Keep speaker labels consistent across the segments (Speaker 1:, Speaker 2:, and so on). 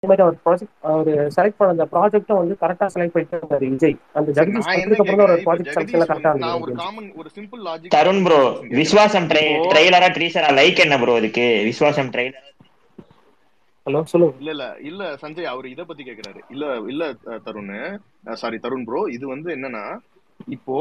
Speaker 1: மாதிரி அவர் ப்ராஜெக்ட் அவர் செலக்ட் பண்ண அந்த ப்ராஜெக்ட்டும் வந்து கரெக்டா செலக்ட் பண்ணிட்டு இருந்தாரு விஜய் அந்த
Speaker 2: சரி,
Speaker 1: ஜெகதீஷ்
Speaker 2: நான் என்ன
Speaker 1: வந்ததுக்கு அப்புறம் தான்
Speaker 2: கேக்குறேன்
Speaker 1: ஒரு
Speaker 2: இப்ப
Speaker 1: ப்ராஜெக்ட்
Speaker 2: ஜெகதீஷ்
Speaker 1: செலக்ஷன்ல கரெக்டா
Speaker 2: வந்து நான் ஒரு
Speaker 1: இருந்தது
Speaker 2: காமன் ஒரு simple logic
Speaker 3: Tarun bro Viswasam
Speaker 2: இப்போ
Speaker 3: ட்ரெய்லரா ட்ரீசரா லைக் என்ன ப்ரோ இதுக்கு விஸ்வாசம் ட்ரெய்லர்
Speaker 1: ஹலோ சொல்லுங்க
Speaker 2: இல்ல இல்ல இல்ல சஞ்சய் அவர் இத பத்தி கேக்குறாரு இல்ல இல்ல அஹ், தருண் சாரி தருண் ப்ரோ இது வந்து என்னன்னா இப்போ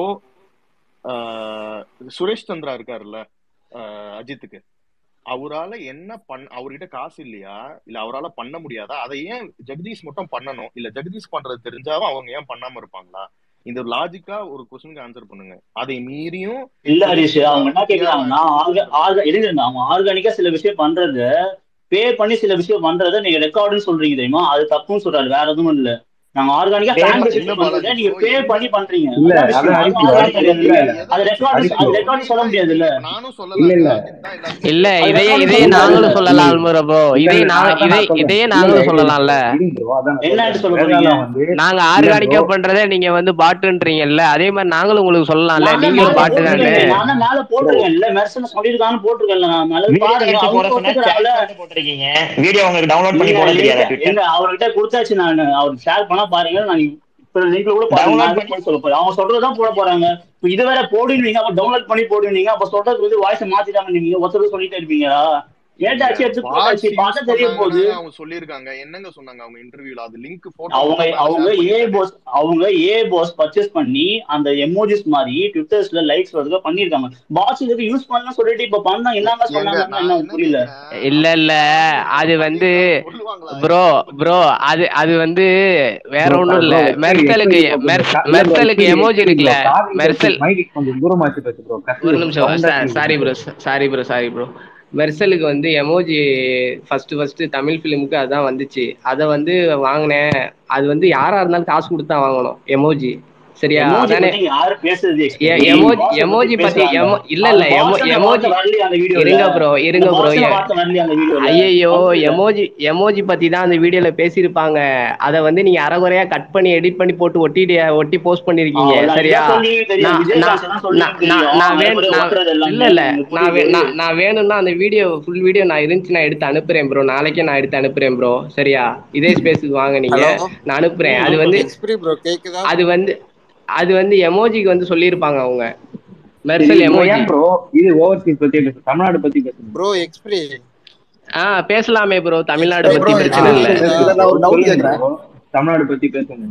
Speaker 2: ஆஹ், சுரேஷ் சந்திரா இருக்காருல்ல ஆஹ், அஜித்துக்கு அவரால என்ன பண்ண அவர்கிட்ட காசு இல்லையா இல்ல அவரால பண்ண முடியாதா அதை ஏன் ஜெகதீஷ் மட்டும் பண்ணணும் இல்ல ஜெகதீஷ் பண்றது தெரிஞ்சாவும் அவங்க ஏன் பண்ணாம இருப்பாங்களா இந்த லாஜிக்கா ஒரு கொஸ்டினுக்கு ஆன்சர் பண்ணுங்க அதை மீறியும்
Speaker 4: இல்ல
Speaker 2: சுரேஷ்
Speaker 4: ஹரிஷ்
Speaker 2: சந்திரா
Speaker 4: அவங்க என்ன
Speaker 2: பத்தியா
Speaker 4: கேக்குறாங்கன்னா ஆர்க ஆர்க இருங்க அவங்க ஆர்கானிக்கா சில விஷயம் பண்றது பே பண்ணி சில விஷயம் பண்றதை நீங்க ரெக்கார்டுன்னு சொல்றீங்க தெரியுமா அது தப்புன்னு சொல்றாரு வேற எதுவும் இல்ல நாங்க ஆர்கானிக்கா
Speaker 3: Pay
Speaker 4: ஃபேன்
Speaker 3: பண்ணி-
Speaker 2: இல்ல
Speaker 4: பண்றதை
Speaker 2: பாலாஜி
Speaker 4: நீங்க
Speaker 2: ப்ரோ
Speaker 4: பே
Speaker 2: என்ன
Speaker 4: பண்ணி பண்றீங்க
Speaker 5: இல்ல
Speaker 4: அதான்
Speaker 5: அது
Speaker 4: விஷயம்
Speaker 5: ஹரிஷ்
Speaker 4: அது
Speaker 5: ஹரிஷ்
Speaker 4: ஆர்கானிக்
Speaker 5: இல்ல
Speaker 4: கிடையாது
Speaker 5: இல்ல
Speaker 4: அது ரெக்கார்டு
Speaker 5: ஹரிஷ்
Speaker 4: அது ரெக்கார்டு சொல்ல முடியாது இல்ல
Speaker 2: நானும்
Speaker 5: இல்ல
Speaker 2: சொல்லல
Speaker 5: இல்ல
Speaker 2: அஜித் தான் எல்லாத்தையும்
Speaker 6: இல்ல
Speaker 2: சொல்றாரு
Speaker 6: இதையே
Speaker 4: ரெக்கார்டு
Speaker 6: இதையே
Speaker 4: சொல்ல
Speaker 6: நாங்களும்
Speaker 4: முடியாது
Speaker 6: சொல்லலாம் அல்முறை ப்ரோ
Speaker 5: இல்ல
Speaker 6: இதே
Speaker 5: இல்ல
Speaker 6: நாங்க
Speaker 5: நான் அதான்
Speaker 6: இதை
Speaker 5: நான் சொல்றேன்
Speaker 6: இதையே
Speaker 5: இல்ல
Speaker 6: நாங்களும்
Speaker 5: இல்ல
Speaker 6: சொல்லலாம்ல
Speaker 5: இருங்க ப்ரோ அதான் நான்
Speaker 4: என்னன்னு
Speaker 5: சொல்றேன்
Speaker 4: சொல்ல போறீங்க
Speaker 5: வேதாளம் வந்து
Speaker 6: நாங்க
Speaker 5: இல்ல
Speaker 6: ஆர்கானிக்கா
Speaker 5: ப்ரோ
Speaker 6: பண்றதை நீங்க வந்து பாட்டுன்றீங்கல்ல அதே மாதிரி நாங்களும் உங்களுக்கு சொல்லலாம்ல
Speaker 4: நான் தான்
Speaker 6: நீங்களும்
Speaker 4: மேல
Speaker 6: பாட்டு தானே
Speaker 4: போட்டிருக்கேன் நான் தான் மேல
Speaker 5: ப்ரோ
Speaker 4: போட்டிருக்கேன் இல்ல மெர்சன் சொல்லியிருக்கான்னு போட்டிருக்கேன்ல நான் மேல
Speaker 3: வீடியோ
Speaker 4: பாருங்க
Speaker 3: எடுத்து போட
Speaker 4: அவங்க
Speaker 3: சொன்னா
Speaker 4: ஒத்துக்கிறாங்கல்ல
Speaker 3: chat பண்ணி போட்டிருக்கீங்க வீடியோ உங்களுக்கு டவுன்லோட் பண்ணி
Speaker 4: நீங்க
Speaker 3: போட
Speaker 4: லிங்க்
Speaker 3: தெரியாதா ட்விட்டர்
Speaker 4: எங்க அவர்கிட்ட கொடுத்தாச்சு நான் அவர் ஷேர் பண்ணா பாருங்க நான் இப்ப லிங்க்ல கூட பாருங்க நான்
Speaker 3: டவுன்லோட்
Speaker 4: எதுவும்
Speaker 3: பண்ணி
Speaker 4: போய் சொல்ல போறேன் அவங்க சொல்றதுதான் போட போறாங்க இப்ப இது வேற போடுவீங்க அப்ப டவுன்லோட் பண்ணி போடுவீங்க அப்ப சொல்றது வந்து வாய்ஸ் மாத்திட்டாங்க நீங்க ஒருத்தர் சொல்லிட்டே இருப்பீங்களா
Speaker 2: ஏங்க
Speaker 4: ஏட்டாச்சு எடுத்து போட்டாச்சு
Speaker 2: வாட்ச்
Speaker 4: பார்த்தா
Speaker 2: யூஸ்
Speaker 4: தெரிய போகுது
Speaker 2: பண்ணாங்கன்னு அவங்க சொல்லியிருக்காங்க என்னங்க சொன்னாங்க அவங்க இன்டர்வியூல அது லிங்க் போட்டோ
Speaker 4: அவங்க
Speaker 2: மட்டும் மேல
Speaker 4: அவங்க
Speaker 2: ஷேர்
Speaker 4: ஏ
Speaker 2: பண்ணிருக்காரு
Speaker 4: போஸ் அவங்க ஏ போஸ் பர்ச்சேஸ் பண்ணி அந்த எமோஜிஸ் மாதிரி ட்விட்டர்ஸ்ல லைக்ஸ் வரதுக்கு பண்ணிருக்காங்க பாஸ் இதுக்கு யூஸ் பண்ணலாம் சொல்லிட்டு இப்ப பண்ணா
Speaker 2: ஏ-
Speaker 4: என்னங்க
Speaker 2: ஏங்க
Speaker 4: சொன்னாங்கன்னா
Speaker 2: நான்
Speaker 4: என்ன
Speaker 2: என்ன
Speaker 4: புரியல
Speaker 2: கேக்குறேன்
Speaker 6: இல்ல
Speaker 2: அப்படி
Speaker 6: இல்ல
Speaker 2: யாராவது
Speaker 6: அது
Speaker 2: இப்படி
Speaker 6: வந்து
Speaker 2: பண்ணியிருக்காங்க சொல்லுவாங்களா
Speaker 6: ப்ரோ
Speaker 2: யாராவது பத்தி
Speaker 6: ப்ரோ அது அது வந்து வேற
Speaker 5: ப்ரோ
Speaker 6: ஒண்ணும் இல்ல
Speaker 5: ப்ரோ ஹெச்ஐடி
Speaker 6: மெர்சலுக்கு
Speaker 5: ஹெச்ஐடி ப்ரோ
Speaker 6: மெர்ஸ்
Speaker 5: கொஞ்சம் இல்ல ப்ரோ
Speaker 6: மெர்சலுக்கு
Speaker 5: ஹெச்ஐடி
Speaker 6: எமோஜி
Speaker 5: ஹெச்ஐடி ப்ரோ
Speaker 6: இருக்குல்ல
Speaker 5: காது வச்சு
Speaker 6: மெர்சல்
Speaker 5: மைக் கொஞ்சம் தூரமா வச்சு பேசு ப்ரோ
Speaker 6: ஒரு
Speaker 5: கத்தி
Speaker 6: நிமிஷம்
Speaker 5: சவுண்டா
Speaker 6: சாரி
Speaker 5: கேக்குது
Speaker 6: bro sorry bro sorry bro மெர்சலுக்கு வந்து எமோஜி ஃபர்ஸ்ட் ஃபர்ஸ்ட் தமிழ் ஃபிலிமுக்கு அதான் வந்துச்சு அதை வந்து வாங்கினேன் அது வந்து யாரா இருந்தாலும் காசு கொடுத்து தான் வாங்கணும் எமோஜி சரியா
Speaker 4: எமோஜி
Speaker 6: அதானே
Speaker 4: பத்தி யாரும் பேசுறது
Speaker 6: எ-
Speaker 4: எக்ஸ்பெக்ட்
Speaker 6: எமோஜி
Speaker 4: பாஸ்
Speaker 6: எமோஜி
Speaker 4: பத்தி
Speaker 6: பத்தி
Speaker 4: பேசுறாங்க
Speaker 6: எமோ இல்ல
Speaker 4: அந்த
Speaker 6: இல்ல எமோ
Speaker 4: பாஸ் அந்த
Speaker 6: எமோஜி
Speaker 4: வார்த்தை வரலையே அந்த வீடியோல
Speaker 6: இருங்க ப்ரோ
Speaker 4: அந்த
Speaker 6: இருங்க ப்ரோ
Speaker 4: பாஸ் வார்த்தை வரலையே அந்த வீடியோல
Speaker 6: ஐயோ
Speaker 4: புரியல
Speaker 6: எமோஜி எமோஜி பத்தி தான் அந்த வீடியோல பேசியிருப்பாங்க அதை வந்து நீங்க அரைகுறையா கட் பண்ணி எடிட் பண்ணி போட்டு ஒட்டிட்டு ஒட்டி போஸ்ட் பண்ணிருக்கீங்க
Speaker 4: அவ்வளவுதான்
Speaker 6: சரியா
Speaker 4: இதான் சொல்லி தெரியும்
Speaker 6: நான் நான்
Speaker 4: விஜயகாந்த் தான் சொல்லி
Speaker 6: நான் நான்
Speaker 4: தெரியும்
Speaker 6: நான் வேணும்
Speaker 4: அரைக்குறை
Speaker 6: நான்
Speaker 4: ஓட்டுறது
Speaker 6: இல்ல
Speaker 4: எல்லாமே
Speaker 6: இல்ல
Speaker 4: எனக்கு
Speaker 6: நான் வே-
Speaker 4: புரியுது
Speaker 6: நான் நான் வேணும்னா அந்த வீடியோ ஃபுல் வீடியோ நான் இருந்துச்சு நான் எடுத்து அனுப்புறேன் ப்ரோ நாளைக்கே நான் எடுத்து அனுப்புறேன் ப்ரோ சரியா இதே ஸ்பேஸுக்கு வாங்க நீங்க
Speaker 7: ஹலோ
Speaker 6: நான் அனுப்புறேன்
Speaker 4: ம்
Speaker 6: அது வந்து
Speaker 4: அனுப்புங்க
Speaker 7: எக்ஸ்பிரி ப்ரோ கேக்குதா
Speaker 6: அது வந்து அது வந்து எமோஜிக்கு வந்து சொல்லியிருப்பாங்க அவங்க
Speaker 5: சரி
Speaker 6: மெர்சல்
Speaker 5: ப்ரோ
Speaker 6: எமோஜி
Speaker 5: ஏன் ப்ரோ இது ஓவர்சீஸ் பத்தி பேசு தமிழ்நாடு பத்தி பேசுங்க
Speaker 7: ப்ரோ எக்ஸ்பிரி
Speaker 6: ஆ பேசலாமே ப்ரோ தமிழ்நாடு
Speaker 7: எக்ஸ்பிரி
Speaker 6: பத்தி
Speaker 7: ப்ரோ
Speaker 5: ஆ
Speaker 6: பிரச்சனை
Speaker 7: எக்ஸ்பிரி
Speaker 6: இல்ல
Speaker 7: கேக்குதா
Speaker 5: பேசுங்க
Speaker 8: இதுல
Speaker 5: ப்ரோ
Speaker 8: நான் ஒரு டவுட்
Speaker 5: சொல்லுங்க
Speaker 8: கேக்குறேன்
Speaker 5: ப்ரோ தமிழ்நாடு பத்தி பேசுங்க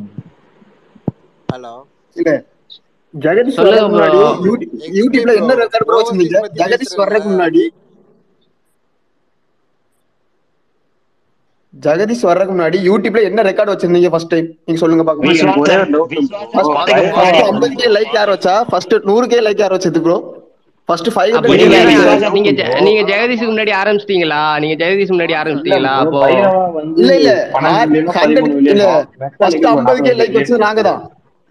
Speaker 7: ஹலோ
Speaker 8: இல்ல ஜெகதீஷ்
Speaker 6: சொல்லுங்க
Speaker 8: வர்றதுக்கு
Speaker 6: ப்ரோ
Speaker 8: முன்னாடி யூடி-
Speaker 7: எக்ஸ்பிரி
Speaker 8: யூடியூப்ல
Speaker 7: ப்ரோ
Speaker 8: என்ன ரெக்கார்ட் ப்ரோ வச்சிருந்தீங்க
Speaker 7: ஓவர்சீஸ் பத்தி
Speaker 8: ஜெகதீஷ்
Speaker 7: பேசுறேன்ல
Speaker 8: வர்றதுக்கு முன்னாடி ஜெகதீஷ் வர்றதுக்கு முன்னாடி யூடியூப்ல என்ன ரெக்கார்ட் வச்சிருந்தீங்க ஃபர்ஸ்ட் டைம் நீங்க சொல்லுங்க பாக்கலாம்
Speaker 5: ப்ரோ எனக்கு ஒரே
Speaker 3: விஸ்வாசம்
Speaker 5: ஒரு டவுட் ப்ரோ
Speaker 3: விஸ்வாசம்
Speaker 8: ஃபர்ஸ்ட்
Speaker 3: வரதுக்கு
Speaker 8: ஃபர்ஸ்ட்
Speaker 3: முன்னாடி
Speaker 2: பாத்துட்டோம்
Speaker 8: ஐம்பது கே
Speaker 2: ப்ரோ
Speaker 8: லைக் யார் வச்சா
Speaker 2: பாத்துட்டோம்
Speaker 8: ஃபர்ஸ்ட் நூறு கே லைக் யார் வச்சது ப்ரோ ஃபர்ஸ்ட் ஃபைவ்
Speaker 6: அப்போ
Speaker 8: ஹண்ட்ரட்
Speaker 6: நீங்க
Speaker 8: கே
Speaker 3: இல்ல
Speaker 8: லைக்
Speaker 6: தானே
Speaker 5: எனக்கு
Speaker 8: யார்
Speaker 5: ஒரே
Speaker 6: நீங்க
Speaker 5: டவுட்
Speaker 6: ஜெ-
Speaker 5: ப்ரோ
Speaker 6: நீங்க ஜெகதீஷுக்கு முன்னாடி ஆரம்பிச்சிட்டீங்களா நீங்க ஜெகதீஷுக்கு முன்னாடி
Speaker 2: வாட்ச்
Speaker 5: இல்ல
Speaker 6: ஆரம்பிச்சிட்டீங்களா
Speaker 5: ப்ரோ
Speaker 6: அப்போ
Speaker 5: பைரவா வந்து
Speaker 8: இல்ல இல்ல
Speaker 5: பன்னெண்டு மில்லியனோ
Speaker 8: ஹண்ட்ரட்
Speaker 5: பதிமூணு
Speaker 8: இல்ல
Speaker 5: மில்லியனோ மெர்சல்
Speaker 8: ஃபர்ஸ்ட்
Speaker 5: ப்ரோ
Speaker 8: ஐம்பது கே
Speaker 5: நாற்பது
Speaker 8: லைக் வச்சது
Speaker 5: மில்லியன்
Speaker 8: நாங்க தான்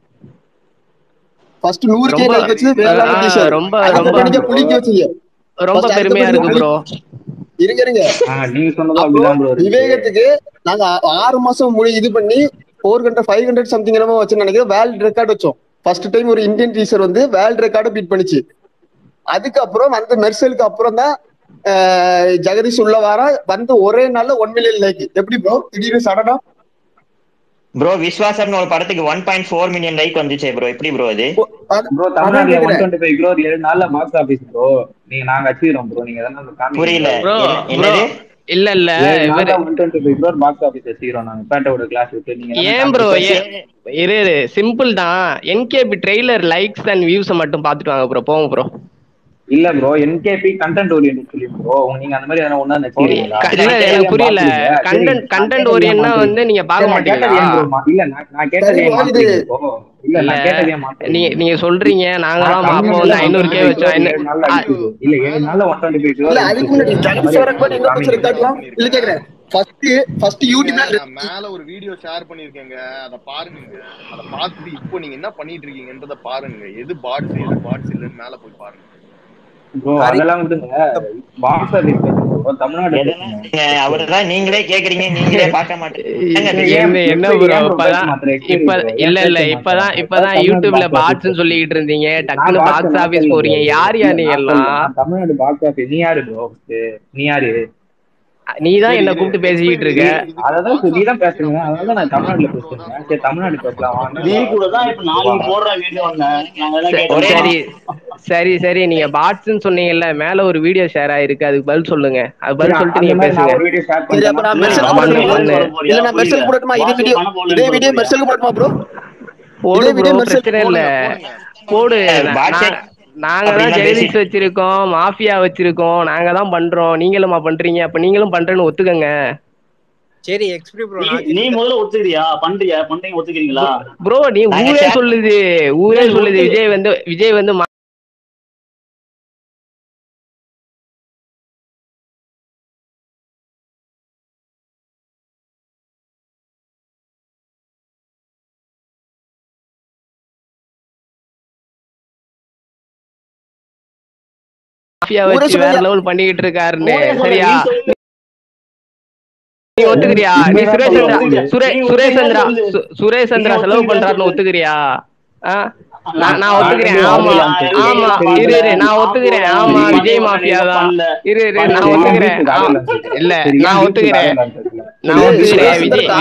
Speaker 8: ஃபர்ஸ்ட் நூறு கே
Speaker 6: ரொம்ப
Speaker 8: லைக்
Speaker 2: சரி
Speaker 8: வச்சது
Speaker 2: நீங்க
Speaker 8: வேளாண்
Speaker 6: ஆ,
Speaker 8: டீச்சர்
Speaker 6: ரொம்ப
Speaker 2: வாங்க
Speaker 6: ரொம்ப
Speaker 8: அதுக்கப்புறம் நீங்க
Speaker 5: ப்ரோ
Speaker 8: புளிக்க வச்சீங்க
Speaker 6: ரொம்ப
Speaker 8: ஃபர்ஸ்ட்
Speaker 6: பெருமையா
Speaker 8: அதுக்கப்புறம்
Speaker 6: இருக்கு
Speaker 8: நீங்க
Speaker 6: ப்ரோ
Speaker 8: புளி இருங்க இருங்க
Speaker 5: ஆ நீங்க சொன்னதும்
Speaker 8: அப்புறம்
Speaker 5: அப்படிதான் ப்ரோ இருக்குது
Speaker 8: விவேகத்துக்கு நாங்க ஆ- ஆறு மாசம் முடி இது பண்ணி four hundred five hundred something என்னமோ வச்சு நினைக்கிறேன் வேர்ல்ட் ரெக்கார்ட் வச்சோம் ஃபர்ஸ்ட் டைம் ஒரு இந்தியன் டீச்சர் வந்து வேர்ல்ட் ரெக்கார்டு பீட் பண்ணிச்சு அதுக்கப்புறம் அந்த மெர்சலுக்கு அப்புறம் தான் ஆஹ், ஜெகதீஷ் உள்ள வார வந்து ஒரே நாள்ல ஒன் மில்லியன் லைக் எப்படி ப்ரோ திடீர்னு சடனா
Speaker 3: ப்ரோ விஸ்வாசம்னு ஒரு படத்துக்கு one point four million like வந்துச்சே ப்ரோ எப்படி ப்ரோ அது
Speaker 5: ப்ரோ
Speaker 8: அதான்
Speaker 5: தமிழ்நாட்டுல ஒன்
Speaker 8: கேக்குறேன்
Speaker 5: டுவெண்ட்டி ஃபைவ் க்ரோர் ஏழு நாள்ல பாக்ஸ் ஆபீஸ் ப்ரோ நீங்க நாங்க அடிச்சிக்கிறோம் ப்ரோ நீங்க எதனா காமிங்க
Speaker 3: புரியல
Speaker 5: ப்ரோ
Speaker 6: ப்ரோ
Speaker 3: என்ன
Speaker 6: ப்ரோ
Speaker 3: என்னது
Speaker 6: இல்ல இல்ல
Speaker 5: ஏழு
Speaker 6: இவரு
Speaker 5: நாள்ல one twenty five crore box office வச்சுக்கிறோம் நாங்க பேட்டோட கிளாஸ் விட்டு நீங்க எதனா
Speaker 6: ஏன் ப்ரோ
Speaker 5: காமிங்க
Speaker 3: இப்ப சே
Speaker 6: இரு இரு சிம்பிள் தான் என்கேபி ட்ரெய்லர் லைக்ஸ் அண்ட் வியூஸை மட்டும் பார்த்துட்டு வாங்க ப்ரோ போங்க ப்ரோ
Speaker 5: இல்ல bro NKP content orient film bro நீங்க அந்த மாதிரி எதனா ஒண்ணா வச்சுக்கிறீங்களா
Speaker 6: இல்ல
Speaker 5: நான்
Speaker 6: எனக்கு
Speaker 5: கேட்டது ஏன்
Speaker 6: புரியல
Speaker 5: பாக்குறீங்க சரி
Speaker 6: கண்டென்ட்
Speaker 5: நான்
Speaker 6: கண்டென்ட்
Speaker 5: கேட்டது ஏன்
Speaker 6: ஓரியன்னா
Speaker 5: மாத்துறீங்க
Speaker 6: வந்து நீங்க
Speaker 5: சரி
Speaker 6: பார்க்க
Speaker 5: நான் கேட்டது
Speaker 6: மாட்டீங்களா
Speaker 5: ஏன் ப்ரோ இல்ல நான் நான் கேட்டது
Speaker 8: சரி
Speaker 5: ஏன்
Speaker 8: ப்ரோ இது
Speaker 5: மாத்துறீங்க இப்போ இல்ல
Speaker 6: இல்ல
Speaker 5: நான் கேட்டது ஏன்
Speaker 6: நீ
Speaker 5: மாத்துறீங்க
Speaker 6: நீங்க சொல்றீங்க நாங்க
Speaker 5: நான்
Speaker 6: தான் அப்போ
Speaker 5: தமிழ்நாட்டுல
Speaker 6: வந்து
Speaker 5: ஒன்
Speaker 6: ஐநூறு
Speaker 5: டுவெண்ட்டி
Speaker 6: கே
Speaker 5: ஃபைவ்
Speaker 6: வச்சோம்
Speaker 5: க்ரோர்
Speaker 6: ஐநூ-
Speaker 5: ஏழு நாள்ல
Speaker 6: அ-
Speaker 5: அடிச்சது இல்ல ஏழு
Speaker 2: மேல
Speaker 5: நாள்ல
Speaker 2: ஒரு
Speaker 5: ஒன் டுவெண்ட்டி ஃபைவ்
Speaker 2: வீடியோ
Speaker 8: இல்ல
Speaker 5: க்ரோர்
Speaker 8: அதுக்கு
Speaker 5: அடிச்சது
Speaker 8: முன்னாடி
Speaker 5: அந்த
Speaker 2: ஷேர்
Speaker 8: ஜெகதீஷ்
Speaker 5: மாதிரி
Speaker 8: வர்றதுக்கு
Speaker 2: பண்ணிருக்கேன்
Speaker 8: முன்னாடி
Speaker 2: மேல
Speaker 8: இன்னொரு
Speaker 2: ஒரு
Speaker 8: கொஸ்டின்
Speaker 2: வீடியோ ஷேர்
Speaker 8: கேட்கலாம் இல்ல
Speaker 2: பண்ணிருக்கேன்
Speaker 8: கேக்குறேன் ஃபர்ஸ்ட் ஃபர்ஸ்ட்
Speaker 2: இருங்க
Speaker 8: யூடியூப்ல
Speaker 2: நான் மேல ஒரு வீடியோ ஷேர் பண்ணிருக்கேங்க அதை பாருங்க அதை பார்த்துட்டு இப்போ நீங்க என்ன பண்ணிட்டு இருக்கீங்கன்றத பாருங்க எது பாட்ஸ் எது பாட்ஸ் இல்லைன்னு மேல போய் பாருங்க
Speaker 5: ப்ரோ
Speaker 7: ஹரி
Speaker 5: அதெல்லாம் விடுங்க பாக்ஸ் ஆபீஸ் பேசுங்க ப்ரோ தமிழ்நாடு
Speaker 3: எதெல்லாம்
Speaker 5: பேசுங்க
Speaker 3: விடுங்க
Speaker 5: ஃபர்ஸ்ட்
Speaker 3: அவர்தான் நீங்களே கேக்குறீங்க நீங்களே பார்க்க மாட்டேங்க என்னங்க
Speaker 5: சரி
Speaker 3: பேசுறீங்க
Speaker 5: ஏன்
Speaker 6: என்ன என்ன
Speaker 5: எக்ஸ்பைரி
Speaker 6: ப்ரோ
Speaker 5: ஏன் ப்ரோ பேச
Speaker 6: இப்பதான்
Speaker 5: மாட்டேன் எக்ஸ்பைரி
Speaker 6: இப்ப
Speaker 5: ப்ரோ
Speaker 6: இல்ல
Speaker 5: ஏன்
Speaker 6: இல்ல
Speaker 5: பேச
Speaker 6: இப்பதான்
Speaker 5: மாட்டேன்
Speaker 6: இப்பதான்
Speaker 5: தமிழ்நாடு
Speaker 6: யூடியூப்ல
Speaker 5: பாக்ஸ் ஆபீஸ்
Speaker 6: பாட்ஸ்னு சொல்லிக்கிட்டு இருந்தீங்க
Speaker 5: நான்
Speaker 6: டக்குன்னு
Speaker 5: பாக்ஸ்
Speaker 6: பாக்ஸ்
Speaker 5: நான்
Speaker 6: ஆபீஸ்
Speaker 5: சொல்லல
Speaker 6: போறீங்க
Speaker 5: ப்ரோ
Speaker 6: யார் யா
Speaker 5: இல்ல
Speaker 6: நீங்க
Speaker 5: நான் சொல்லல
Speaker 6: எல்லாம்
Speaker 5: நான் தமிழ்நாடு பாக்ஸ் ஆபீஸ் நீ யாரு ப்ரோ நீ யாரு
Speaker 6: நீ தான்
Speaker 2: சரி
Speaker 6: என்ன
Speaker 2: இரு
Speaker 6: கூப்பிட்டு பேசிக்கிட்டு இருக்க
Speaker 2: எக்ஸ்பிளைன் இதுக்கு
Speaker 5: அதான்
Speaker 2: பாக்ஸ்
Speaker 5: நீ தான்
Speaker 2: ஆஃபீஸ் வச்சு
Speaker 5: பேசுறீங்க
Speaker 2: நம்ம
Speaker 5: அதனால நான்
Speaker 2: பேசணும்
Speaker 5: தமிழ்நாட்டுல
Speaker 2: ராஜ் ப்ரோ தான்
Speaker 5: பேசுறேன் சரி
Speaker 2: சொல்லணும்
Speaker 5: தமிழ்நாடு
Speaker 2: நம்ம
Speaker 5: பேசலாம் வாங்க
Speaker 4: நீ
Speaker 2: தமிழ்நாடு
Speaker 4: கூட தான் இப்ப
Speaker 2: பேசணும்
Speaker 4: நாளைக்கு போடுற வீடியோ ஒண்ணு நாங்க எல்லாம்
Speaker 6: ச-
Speaker 3: ஒரே
Speaker 4: கேட்டோமா
Speaker 6: சரி சரி சரி நீங்க பாட்ஸ்ன்னு சொன்னீங்கல்ல மேல ஒரு வீடியோ ஷேர் ஆயிருக்கு அதுக்கு பதில் சொல்லுங்க அது
Speaker 5: சரி
Speaker 6: பதில் சொல்லிட்டு
Speaker 5: அந்த
Speaker 6: நீங்க
Speaker 5: மாதிரி
Speaker 6: பேசுங்க
Speaker 5: நான் ஒரு வீடியோ ஷேர்
Speaker 8: சரி அப்ப
Speaker 5: பண்ணிட்டேன்னா
Speaker 8: நான்
Speaker 4: இல்ல
Speaker 8: மெர்சல்
Speaker 6: பண்ணு
Speaker 4: வாட்ஸ்அப்
Speaker 8: போடட்டுமா
Speaker 6: பண்ணு
Speaker 4: பண்ண
Speaker 8: இல்ல
Speaker 4: போறியா
Speaker 8: நான் மெர்சல்
Speaker 4: புரியல
Speaker 8: போடட்டுமா இதே
Speaker 4: வாட்ஸ்அப்
Speaker 8: வீடியோ
Speaker 4: பண்ண
Speaker 8: இதே
Speaker 4: போறியா
Speaker 8: வீடியோ
Speaker 4: சொல்லியா
Speaker 8: மெர்சலுக்கு போடட்டுமா ப்ரோ
Speaker 6: போடு
Speaker 8: இதே
Speaker 6: ப்ரோ
Speaker 8: வீடியோ மெர்சல்
Speaker 6: பிரச்சனை இல்ல
Speaker 2: போடுங்க போடுங்க
Speaker 6: போடு
Speaker 3: பாட்ஸே
Speaker 6: நான் நாங்க தான்
Speaker 3: அப்படிலாம்
Speaker 6: ஜெகதீஷ்
Speaker 3: பேசி
Speaker 6: வச்சிருக்கோம் மாஃபியா வச்சிருக்கோம் நாங்க தான் பண்றோம் நீங்களுமா பண்றீங்க அப்ப நீங்களும் பண்றேன்னு ஒத்துக்கங்க
Speaker 9: சரி எக்ஸ்பிரி ப்ரோ
Speaker 4: நீ
Speaker 9: நான்
Speaker 4: நீ முதல்ல ஒத்துக்கிறியா பண்றியா பண்றீங்க ஒத்துக்கிறீங்களா
Speaker 6: ப்ரோ நீ
Speaker 3: நாங்க
Speaker 6: ஊரே
Speaker 3: ஷேர்
Speaker 6: சொல்லுது ஊரே
Speaker 4: சரி
Speaker 6: சொல்லுது
Speaker 4: ஒத்துக்க
Speaker 6: விஜய் வந்து விஜய் வந்து மாஃபியா
Speaker 8: ஊரே
Speaker 6: வச்சு வேற
Speaker 8: சொல்லுங்க
Speaker 6: லெவல் பண்ணிக்கிட்டு இருக்காருன்னு
Speaker 4: ஊரே சொல்ல
Speaker 6: சரியா
Speaker 4: நீ சொல்லு
Speaker 6: நீ ஒத்துக்கிறியா நீ
Speaker 5: உண்மைதான்
Speaker 6: சுரேஷ்
Speaker 5: ப்ரோ
Speaker 6: சந்திரா
Speaker 4: நீ
Speaker 6: சுரே
Speaker 4: ஒத்துக்கிறியா
Speaker 6: சுரேஷ்
Speaker 4: சொல்லு
Speaker 6: சந்திரா சு- சுரேஷ்
Speaker 4: நீ
Speaker 6: சந்திரா செலவு
Speaker 4: ஒத்துக்கிறியா
Speaker 6: பண்றாருன்னு
Speaker 4: சொல்லு
Speaker 6: ஒத்துக்கிறியா ஆ? நான்
Speaker 4: நான்
Speaker 6: நான் ஒத்துக்கிறேன்
Speaker 5: ஆல்ரெடி
Speaker 6: ஆமா
Speaker 5: ஆடியோ லான்ச்
Speaker 4: நான்
Speaker 5: இருக்கு
Speaker 6: ஆமா
Speaker 4: எதுவுமே
Speaker 6: இரு
Speaker 4: பண்ணல
Speaker 6: இரு நான்
Speaker 4: நான்
Speaker 6: ஒத்துக்கிறேன்
Speaker 4: போறேன்
Speaker 6: ஆமா
Speaker 4: நீ
Speaker 6: விஜய்
Speaker 4: பண்ண
Speaker 6: மாஃபியா
Speaker 4: எதுவும்
Speaker 6: தான்
Speaker 4: பண்ணல
Speaker 6: இரு இரு
Speaker 5: சரி
Speaker 6: நான்
Speaker 5: சரி ஏன்
Speaker 6: ஒத்துக்கிறேன்
Speaker 5: பீச்சுக்கு
Speaker 6: ஆ
Speaker 5: ஆடியோ லான்ச் இருக்குல்ல
Speaker 6: இல்ல
Speaker 5: சரி
Speaker 6: நான்
Speaker 5: ஏன் பீச்சுக்கு
Speaker 6: ஒத்துக்கிறேன்
Speaker 5: ஆடியோ லான்ச் இருக்குல்ல
Speaker 6: நான்
Speaker 8: இது
Speaker 6: ஒத்துக்கிறேன்
Speaker 8: சுரேஷ்
Speaker 6: விஜய்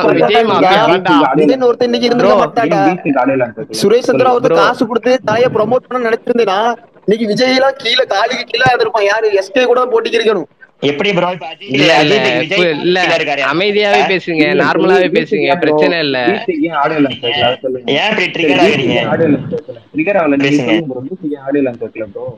Speaker 8: விஜய்
Speaker 6: விஜய்
Speaker 8: ஆ-
Speaker 6: விஜய்
Speaker 8: விஜய்
Speaker 6: மாஃபியா
Speaker 8: ஒருத்தன்
Speaker 6: வேண்டாம்
Speaker 8: காசு கொடுத்து காசு கொடுத்து தலையை ப்ரொமோட் பண்ண நினைச்சிருந்தேன்னா இன்னைக்கு விஜய் எல்லாம் கீழே காலுக்கு கீழே இருப்பான் யாரு எஸ்கே கூட போட்டிக்கு இருக்கணும்
Speaker 3: எப்படி ப்ரோ இப்ப அஜித்
Speaker 6: இல்ல இல்ல
Speaker 3: அஜித்துக்கு விஜய்
Speaker 6: பு- இல்ல
Speaker 3: கீழ இருக்காரு அந்த
Speaker 6: அமைதியாவே
Speaker 3: படத்துல
Speaker 6: பேசுங்க
Speaker 5: இல்ல சரி
Speaker 6: நார்மலாவே
Speaker 5: பீச்சுக்கு
Speaker 6: பேசுங்க
Speaker 5: ஏன் ப்ரோ
Speaker 6: பிரச்சனை இல்ல
Speaker 5: பீச்சுக்கு ஏன் ஆடியோ லான்ச் வைக்கல அதை சொல்லுங்க
Speaker 3: ஏன் இப்படி
Speaker 5: சரி
Speaker 3: ட்ரிகர்
Speaker 5: பீச்சுக்கு
Speaker 3: ஆகுறீங்க
Speaker 5: ஏன் ஆடியோ லான்ச் வைக்கல ட்ரிகர் ஆகல நீங்க
Speaker 3: பேசுங்க
Speaker 5: சொல்லுங்க ப்ரோ பீச்சுக்கு ஏன் ஆடியோ லான்ச் வைக்கல ப்ரோ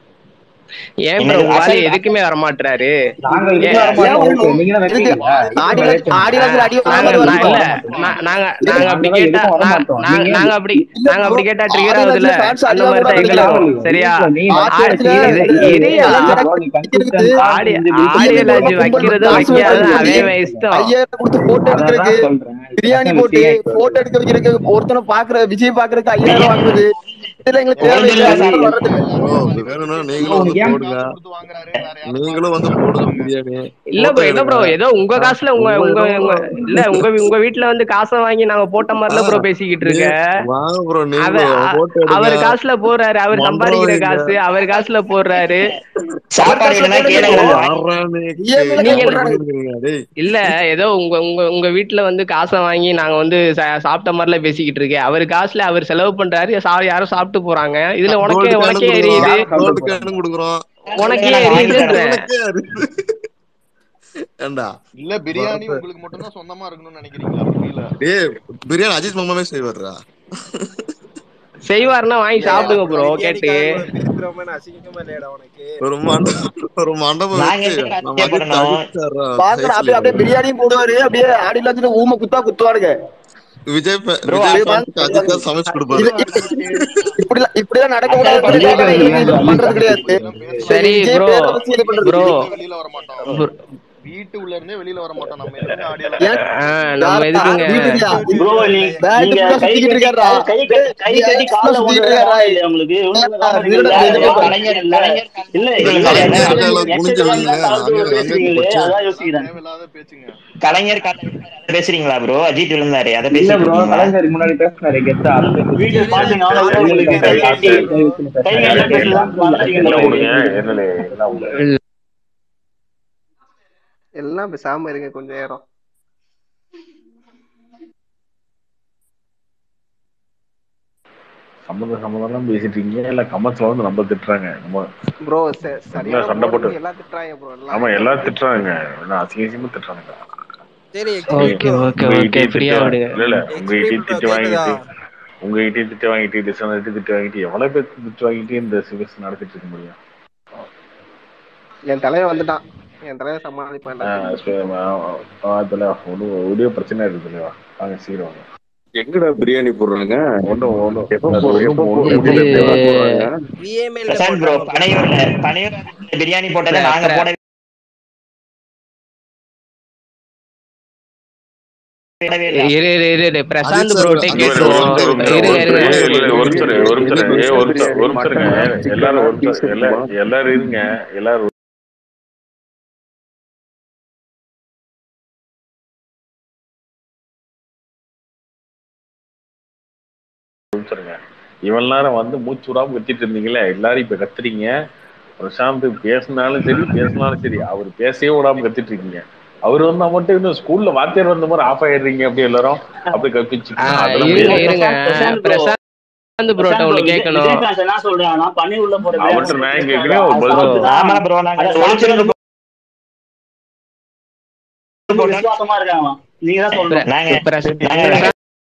Speaker 6: ஏன் ப்ரோ
Speaker 3: என்னது
Speaker 6: உங்க ஆளு
Speaker 3: அசல்
Speaker 6: எதுக்குமே வர மாட்டாரு
Speaker 5: நாங்க
Speaker 6: ஏ
Speaker 5: இதுக்கு வர
Speaker 8: ஏன்
Speaker 5: மாட்டோம் ஓகே
Speaker 8: வரணும்
Speaker 5: நீங்க தான்
Speaker 8: எதுக்கு
Speaker 5: வைப்பீங்கல்ல இதுக்கு
Speaker 8: ஆடி
Speaker 5: நம்ம
Speaker 8: லான்ச்
Speaker 5: வைக்கணும்
Speaker 8: ஆடி லான்ச்ல அடி
Speaker 6: நாங்க
Speaker 8: வாங்காம
Speaker 6: நான் இல்ல
Speaker 8: வரட்டும்
Speaker 6: நா- நாங்க
Speaker 8: இல்ல
Speaker 6: நாங்க அப்படி
Speaker 5: நாங்கதான்
Speaker 6: கேட்டா
Speaker 5: எதுக்கும் வர
Speaker 6: நா-
Speaker 5: மாட்டோம்
Speaker 6: நாங்க
Speaker 5: நீங்க
Speaker 6: நாங்க அப்படி
Speaker 8: இல்ல
Speaker 6: நாங்க
Speaker 8: ப்ரோ
Speaker 6: அப்படி கேட்டா ட்ரிகர்
Speaker 8: ஆடி
Speaker 6: ஆகுதுல
Speaker 8: லான்ச்ல ஃபேன்ஸ்
Speaker 6: அந்த
Speaker 8: அடிவாங்க
Speaker 6: மாதிரி
Speaker 8: கூட
Speaker 6: தான்
Speaker 5: ட்ரிகர்
Speaker 6: எங்களுக்கும்
Speaker 5: ஆகலையோ
Speaker 6: சரியா
Speaker 5: இல்ல நீ
Speaker 8: ஆடி
Speaker 5: வச்ச
Speaker 6: ஆடி
Speaker 8: லான்ச்ல
Speaker 6: இது
Speaker 5: சீரியஸ்
Speaker 6: இரியா
Speaker 8: எல்லாம்
Speaker 5: ப்ரோ நீ
Speaker 8: நடக்கிறது
Speaker 5: கன்சிஸ்டன்டா
Speaker 6: ஆடி
Speaker 5: இந்த பில்ட்
Speaker 6: ஆடியோ
Speaker 8: டிஎம்ஏ
Speaker 6: லான்ச்
Speaker 8: கும்பல்
Speaker 6: வைக்கிறது
Speaker 8: காசு
Speaker 6: வைக்காதது
Speaker 8: வாங்கி
Speaker 6: அவன் அவன் இஷ்டம்
Speaker 8: ஐயாயிரம் கொடுத்து போட்டோ எடுக்கிறதுக்கு
Speaker 5: அதான் சொல்றேன்
Speaker 8: பிரியாணி
Speaker 5: அதான்
Speaker 8: போட்டு
Speaker 5: விஷயம் இப்போ
Speaker 8: போட்டோ எடுக்க வைக்கிறதுக்கு ஒருத்தனை பாக்குற விஜய் பாக்குறதுக்கு
Speaker 3: நீங்க
Speaker 8: ஐயாயிரம் வாங்குறது இதெல்லாம் எங்களுக்கு தேவையில்லை
Speaker 3: ஒரிஜினல்
Speaker 8: அதனால
Speaker 3: காசு
Speaker 8: வர்றது இல்ல
Speaker 2: ப்ரோ
Speaker 10: வேணும்னா
Speaker 2: விஜய்
Speaker 10: நீங்களும் வந்து
Speaker 5: உனக்கு ஏன்
Speaker 10: போடுங்க
Speaker 2: காசு கொடுத்து வாங்குறாரு வேற யாரும்
Speaker 10: நீங்களும் வந்து
Speaker 2: வாங்குறாங்கன்னு
Speaker 10: போடுங்க
Speaker 2: சொல்லுங்க
Speaker 10: பிரியாணி
Speaker 6: இல்ல
Speaker 10: போட்டோ
Speaker 6: ப்ரோ இல்ல
Speaker 10: எடுங்க
Speaker 6: ப்ரோ ஏதோ உங்க
Speaker 10: ஆ,
Speaker 6: காசுல உங்க
Speaker 10: உங்க
Speaker 6: உங்க
Speaker 10: என்னமோ
Speaker 6: உங்க இல்ல உங்க உங்க வீட்ல வந்து காசை வாங்கி நாங்க போட்ட
Speaker 10: ஆ,
Speaker 6: மாதிரில ப்ரோ பேசிக்கிட்டு
Speaker 10: நீ
Speaker 6: இருக்க
Speaker 10: வாங்க ப்ரோ
Speaker 6: அவ
Speaker 10: நீங்களும்
Speaker 6: அ-
Speaker 10: போட்டோ எடுங்க
Speaker 6: அவர் காசுல போடுறாரு அவர்
Speaker 10: மன்றம்
Speaker 6: சம்பாதிக்கிற
Speaker 10: வைங்க
Speaker 6: காசு அவர் காசுல போடுறாரு
Speaker 8: அவர்
Speaker 3: சாப்பாடு
Speaker 8: காசுல
Speaker 3: வேணும்னா
Speaker 8: போடுறது
Speaker 3: கேளுங்க
Speaker 8: ப்ரோ
Speaker 3: நாங்க வாங்கி
Speaker 10: யாரான்னு
Speaker 8: டிஎம்ஏல
Speaker 6: நீங்க
Speaker 8: காசு
Speaker 10: கேட்காம
Speaker 8: போடுறாங்க
Speaker 10: பண்ணிருக்கீங்க டேய்
Speaker 6: இல்ல ஏதோ உங்க உங்க உங்க வீட்ல வந்து காசை வாங்கி நாங்க வந்து சா- சாப்பிட்ட மாதிரில பேசிக்கிட்டு இருக்கேன் அவர் காசுல அவர் செலவு பண்றாரு சா- யாரும் சாப்பிட்டு போறாங்க இதுல உனக்கே
Speaker 10: கோல்டு கேனும்
Speaker 6: உனக்கே
Speaker 10: கொடுக்குறோம்
Speaker 6: எரியுது
Speaker 5: யாரும் சாப்பிட
Speaker 10: கோல்டு
Speaker 5: போறாங்க
Speaker 10: கேனும் கொடுக்குறோம்
Speaker 6: உனக்கே
Speaker 3: நாங்க வாங்கி தரோம்
Speaker 6: எரியுதுன்றேன்
Speaker 10: உனக்கே அறிவு ஏண்டா
Speaker 2: இல்ல பிரியாணி
Speaker 10: பரத்து
Speaker 2: உங்களுக்கு மட்டும்தான் சொந்தமா இருக்கணும்னு நினைக்கிறீங்களா புரியல
Speaker 10: டேய் பிரியாணி அஜித் மாமாவே செய்வாருடா
Speaker 6: செய்வாருன்னா வாங்கி
Speaker 9: இல்லையா
Speaker 6: சாப்பிடுங்க
Speaker 9: ப்ரோ
Speaker 6: ப்ரோ கேட்டு
Speaker 9: பிரியாணிக்காரங்களோட பிரிக்கிறோமேனு அசிங்கமா இல்லையாடா உனக்கு
Speaker 10: ஒரு மண்டபம் ஒரு மண்டபம்
Speaker 3: நாங்க
Speaker 10: வச்சு
Speaker 3: எதுக்கு
Speaker 10: நம்ம அஜித்
Speaker 3: ஆச்சரியப்படணும்
Speaker 10: அஜித் சார்
Speaker 8: பாக்கடா அப்படியே அப்படியே பிரியாணியும் போடுவாரு அப்படியே ஆடி லான்ச்ல ஊமை குத்தா குத்துவாருங்க
Speaker 10: விஜய் fa-
Speaker 3: ப்ரோ
Speaker 10: விஜய்
Speaker 8: அப்படியே
Speaker 10: ஃபேன்ஸுக்கு
Speaker 8: பாக்க
Speaker 10: அஜித் தான் சமைச்சு கொடுப்பாரு
Speaker 8: இது இது- இப்படிலாம் இப்படிலாம் நடக்க
Speaker 3: அசல்
Speaker 8: கூடாதுன்றதுக்காக
Speaker 3: பண்றது
Speaker 8: நான் எங்களுக்கு இது பண்றது கிடையாது
Speaker 2: இதெல்லாம்
Speaker 6: சரி
Speaker 8: சரி விஜய்
Speaker 6: ப்ரோ
Speaker 8: பேரை வச்சு இது பண்றது
Speaker 6: ப்ரோ
Speaker 2: இருந்தே வெளியில வர மாட்டோம் வீட்டு உள்ள இருந்தே வெளியில வர மாட்டோம் நம்ம எதுவுமே ஆடியோ
Speaker 8: ஏன்
Speaker 6: நம்ம
Speaker 8: யாருடா
Speaker 6: எதுக்குங்க
Speaker 8: வீட்டுக்குயா
Speaker 4: ப்ரோ நீ
Speaker 8: பேட்டு
Speaker 4: நீங்க
Speaker 8: ஃபுல்லா
Speaker 4: கை
Speaker 8: சுத்திக்கிட்டு
Speaker 4: கட்டி
Speaker 8: இருக்காருடா
Speaker 4: கை கை கட்டி கை கட்டி கால்ல கொண்டு
Speaker 8: சுத்திட்டு
Speaker 4: வர
Speaker 8: இருக்காருடா
Speaker 4: காலம் இல்லையா உங்களுக்கு இவ்வளவு காலம்
Speaker 8: திருட
Speaker 4: இருக்கீங்களா
Speaker 8: இது
Speaker 3: கலைஞர்
Speaker 4: இல்ல
Speaker 3: கலைஞர்
Speaker 4: இல்ல
Speaker 3: காலத்துல
Speaker 4: இல்ல
Speaker 3: விழுந்தாரு
Speaker 10: கலைஞர்
Speaker 3: அதான்
Speaker 10: கையில குனிஞ்சு
Speaker 4: எக்கச்சக்கமா
Speaker 10: விழுங்க
Speaker 4: தாழ்த்து
Speaker 10: அங்க அங்க
Speaker 4: பேசுறீங்களே
Speaker 10: போச்சு
Speaker 4: அதான் யோசிக்கிறேன்
Speaker 2: தேவையில்லாத பேச்சுங்க
Speaker 3: கலைஞர் காலத்துல அதை பேசுறீங்களா ப்ரோ அஜித் விழுந்தாரு அதை
Speaker 5: இல்ல
Speaker 3: பேசிட்டு
Speaker 5: ப்ரோ
Speaker 3: இருக்கீங்களா
Speaker 5: கலைஞர் முன்னாடி பேசினாரு கெத்தா அதை பேசிட்டு
Speaker 4: வீடியோ
Speaker 5: இருக்கீங்க
Speaker 4: பாத்தீங்க ஆனா கூட
Speaker 5: கலைஞர்
Speaker 4: உங்களுக்கு
Speaker 5: காசை
Speaker 4: கை
Speaker 5: காசு
Speaker 4: கட்டி
Speaker 5: கை வச்சுன்னு
Speaker 4: கை
Speaker 5: பேசினாரு அதை
Speaker 4: கட்டி
Speaker 5: கேட்கலாம்
Speaker 4: பேசலாம் மறந்துட்டீங்க
Speaker 11: எல்லாம்
Speaker 4: போல
Speaker 11: விடுங்க
Speaker 4: இருக்கு
Speaker 11: என்னலே எல்லாம் விடுங்க
Speaker 9: எல்லாம் பேசாம இருங்க கொஞ்ச நேரம்
Speaker 11: சம்மந்தம் சம்மந்தம்லாம் பேசிட்டு இருக்கீங்க இல்ல கமெண்ட்ஸ்ல வந்து நம்ம திட்டுறாங்க நம்ம
Speaker 9: ப்ரோ
Speaker 11: நல்லா
Speaker 9: சரியான
Speaker 11: சண்டை போட்டு
Speaker 9: போடுறது எல்லாம் திட்டுறாங்க ப்ரோ எல்லாம்
Speaker 11: ஆமா எல்லாரும் திட்டுறாங்க எல்லாம் அசிங்க அசிங்கமா திட்டுறாங்க
Speaker 9: சரி
Speaker 6: ஓகே
Speaker 9: எக்ஸ்பிரி ப்ரோ
Speaker 6: ஓகே
Speaker 11: உங்க
Speaker 6: ஓகே
Speaker 11: கிட்டே திட்டு
Speaker 6: ஃப்ரீயா
Speaker 11: வாங்க
Speaker 6: விடுங்க
Speaker 11: இல்ல இல்ல உங்க
Speaker 9: எக்ஸ்பிரி
Speaker 11: கிட்டே
Speaker 9: ப்ரோ
Speaker 11: திட்டு
Speaker 9: கேக்குதா
Speaker 11: வாங்கிட்டு உங்க கிட்டே திட்டு வாங்கிட்டு டிசன் திட்டு வாங்கிட்டு எவ்வளவு பேர் திட்டு வாங்கிட்டு இந்த சிவிஸ் நடத்திட்டு இருக்க முடியும்
Speaker 9: என் தலைவன் வந்துட்டான் என் தலைவன் சமாளிப்பான் எல்லாத்தையும்
Speaker 11: அதுல ஒன்றும் ஒரே பிரச்சனை இருக்குது வாங்க சீக்கிரம் வாங்க
Speaker 10: எங்கடா பிரியாணி போடுறாங்க
Speaker 11: ஒன்றும் ஒன்றும்
Speaker 10: எப்போ
Speaker 11: அது
Speaker 10: போ-
Speaker 11: ஒன்றும்
Speaker 10: எப்போ
Speaker 11: ஒன்றும்
Speaker 10: போ-
Speaker 11: முடியல
Speaker 6: இது
Speaker 10: எப்போ போடுறாங்க
Speaker 9: விஏஎம்எல்ல
Speaker 3: பிரசாந்த் ப்ரோ
Speaker 9: போடுறாங்க ப்ரோ
Speaker 3: பனையூர்ல பனையூர் பிரியாணி போட்டதை
Speaker 6: பிர-
Speaker 3: நாங்க
Speaker 6: பிர-
Speaker 3: போடவே இல்லை
Speaker 6: இரு இரு இரு இரு பிரசாந்த்
Speaker 10: அஜித் சார்
Speaker 6: ப்ரோட்டே
Speaker 10: அஜித்
Speaker 11: ஒரு
Speaker 10: சார்
Speaker 11: ஒரு
Speaker 6: கேட்டுருவோம்
Speaker 11: நிமிஷம் ஒரு
Speaker 6: இருங்க
Speaker 11: நிமிஷம்
Speaker 6: இருங்க
Speaker 11: ஒரு நிமிஷம் ஒரு நிமிஷம் ஒரு நிமிஷம் ஏ ஒரு நிமிஷம் ஏ ஒரு நிமிஷம் ஒரு நிமிஷம் இருங்க
Speaker 10: மட்டனா
Speaker 11: எல்லாரும் ஒரு
Speaker 10: சிக்கனா
Speaker 11: நிமிஷம் எல்லா
Speaker 10: பீஸ்
Speaker 11: எல்லாரும் இருங்க எல்லாரும் ஒரு நிமிஷம் இருங்க இவ்வளவு நேரம் வந்து மூச்சு விடாம கத்திட்டு இருந்தீங்களே எல்லாரும் இப்ப கத்துறீங்க பிரசாந்த் பேசினாலும் சரி பேசினாலும் சரி அவர் பேசவே விடாம கத்திட்டு இருக்கீங்க அவர் வந்தா மட்டும் இன்னும் ஸ்கூல்ல வாத்தியார் வந்த மாதிரி ஆஃப் ஆயிடுறீங்க அப்படி எல்லாரும் அப்படி கப்பிச்சு
Speaker 6: ஆஹ்
Speaker 11: அதெல்லாம்
Speaker 6: இருங்க
Speaker 11: முடியாது
Speaker 6: இருங்க
Speaker 4: பிரசாந்த் bro,
Speaker 6: பிரசாந்த் ப்ரோட்ட
Speaker 4: பிரசாந்த் bro,
Speaker 6: ஒண்ணு
Speaker 4: விஜய்
Speaker 6: கேட்கணும்
Speaker 4: விஜய் fans என்ன சொல்றாங்கன்னா பன்னீர் உள்ள போற
Speaker 11: அவர்கிட்ட நான் இங்க ஏற்கனவே ஒரு பதில்
Speaker 6: ப்ரோ
Speaker 3: ஆமா ப்ரோ நாங்க
Speaker 4: அத
Speaker 3: ஒளிச்சிருந்து போட்டோம்
Speaker 4: விசுவாசமா இருக்காங்க நீங்க தான் சொல்லணும்
Speaker 3: நாங்க
Speaker 6: பிரச-
Speaker 3: நாங்க
Speaker 6: பிரசாந்த்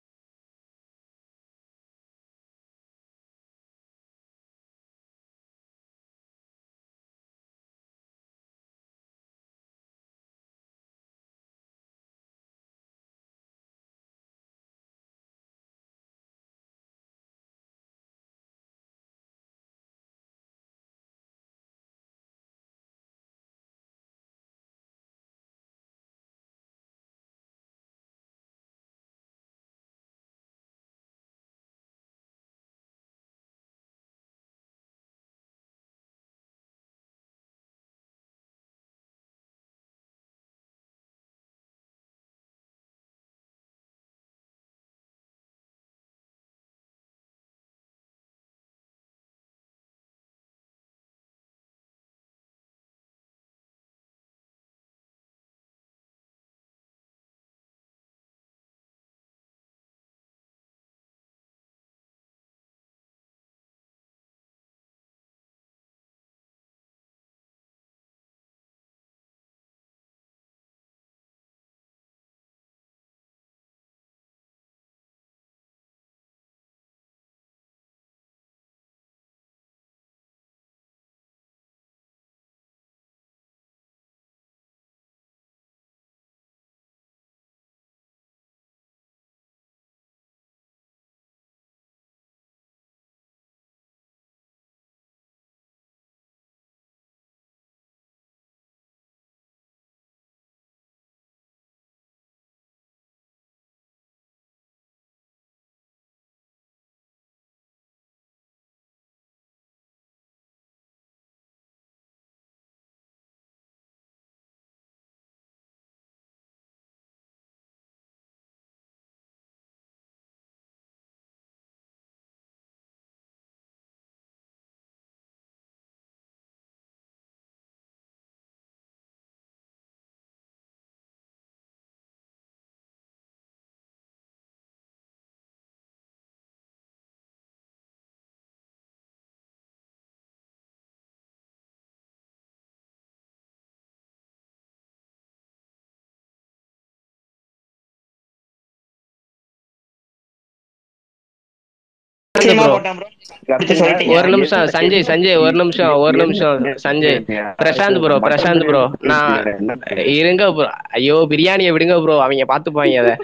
Speaker 3: நிச்சயமா
Speaker 6: bro.
Speaker 3: போட்டேன் ப்ரோ அடிச்சு சொல்லிட்டீங்க
Speaker 6: ஒரு நிமிஷம் சஞ்சய் சஞ்சய் ஒரு நிமிஷம் ஒரு நிமிஷம் சஞ்சய் பிரசாந்த் ப்ரோ பிரசாந்த் ப்ரோ நான் இருங்க ப்ரோ ஐயோ பிரியாணியை விடுங்க ப்ரோ அவங்க பாத்துப்பாங்க அத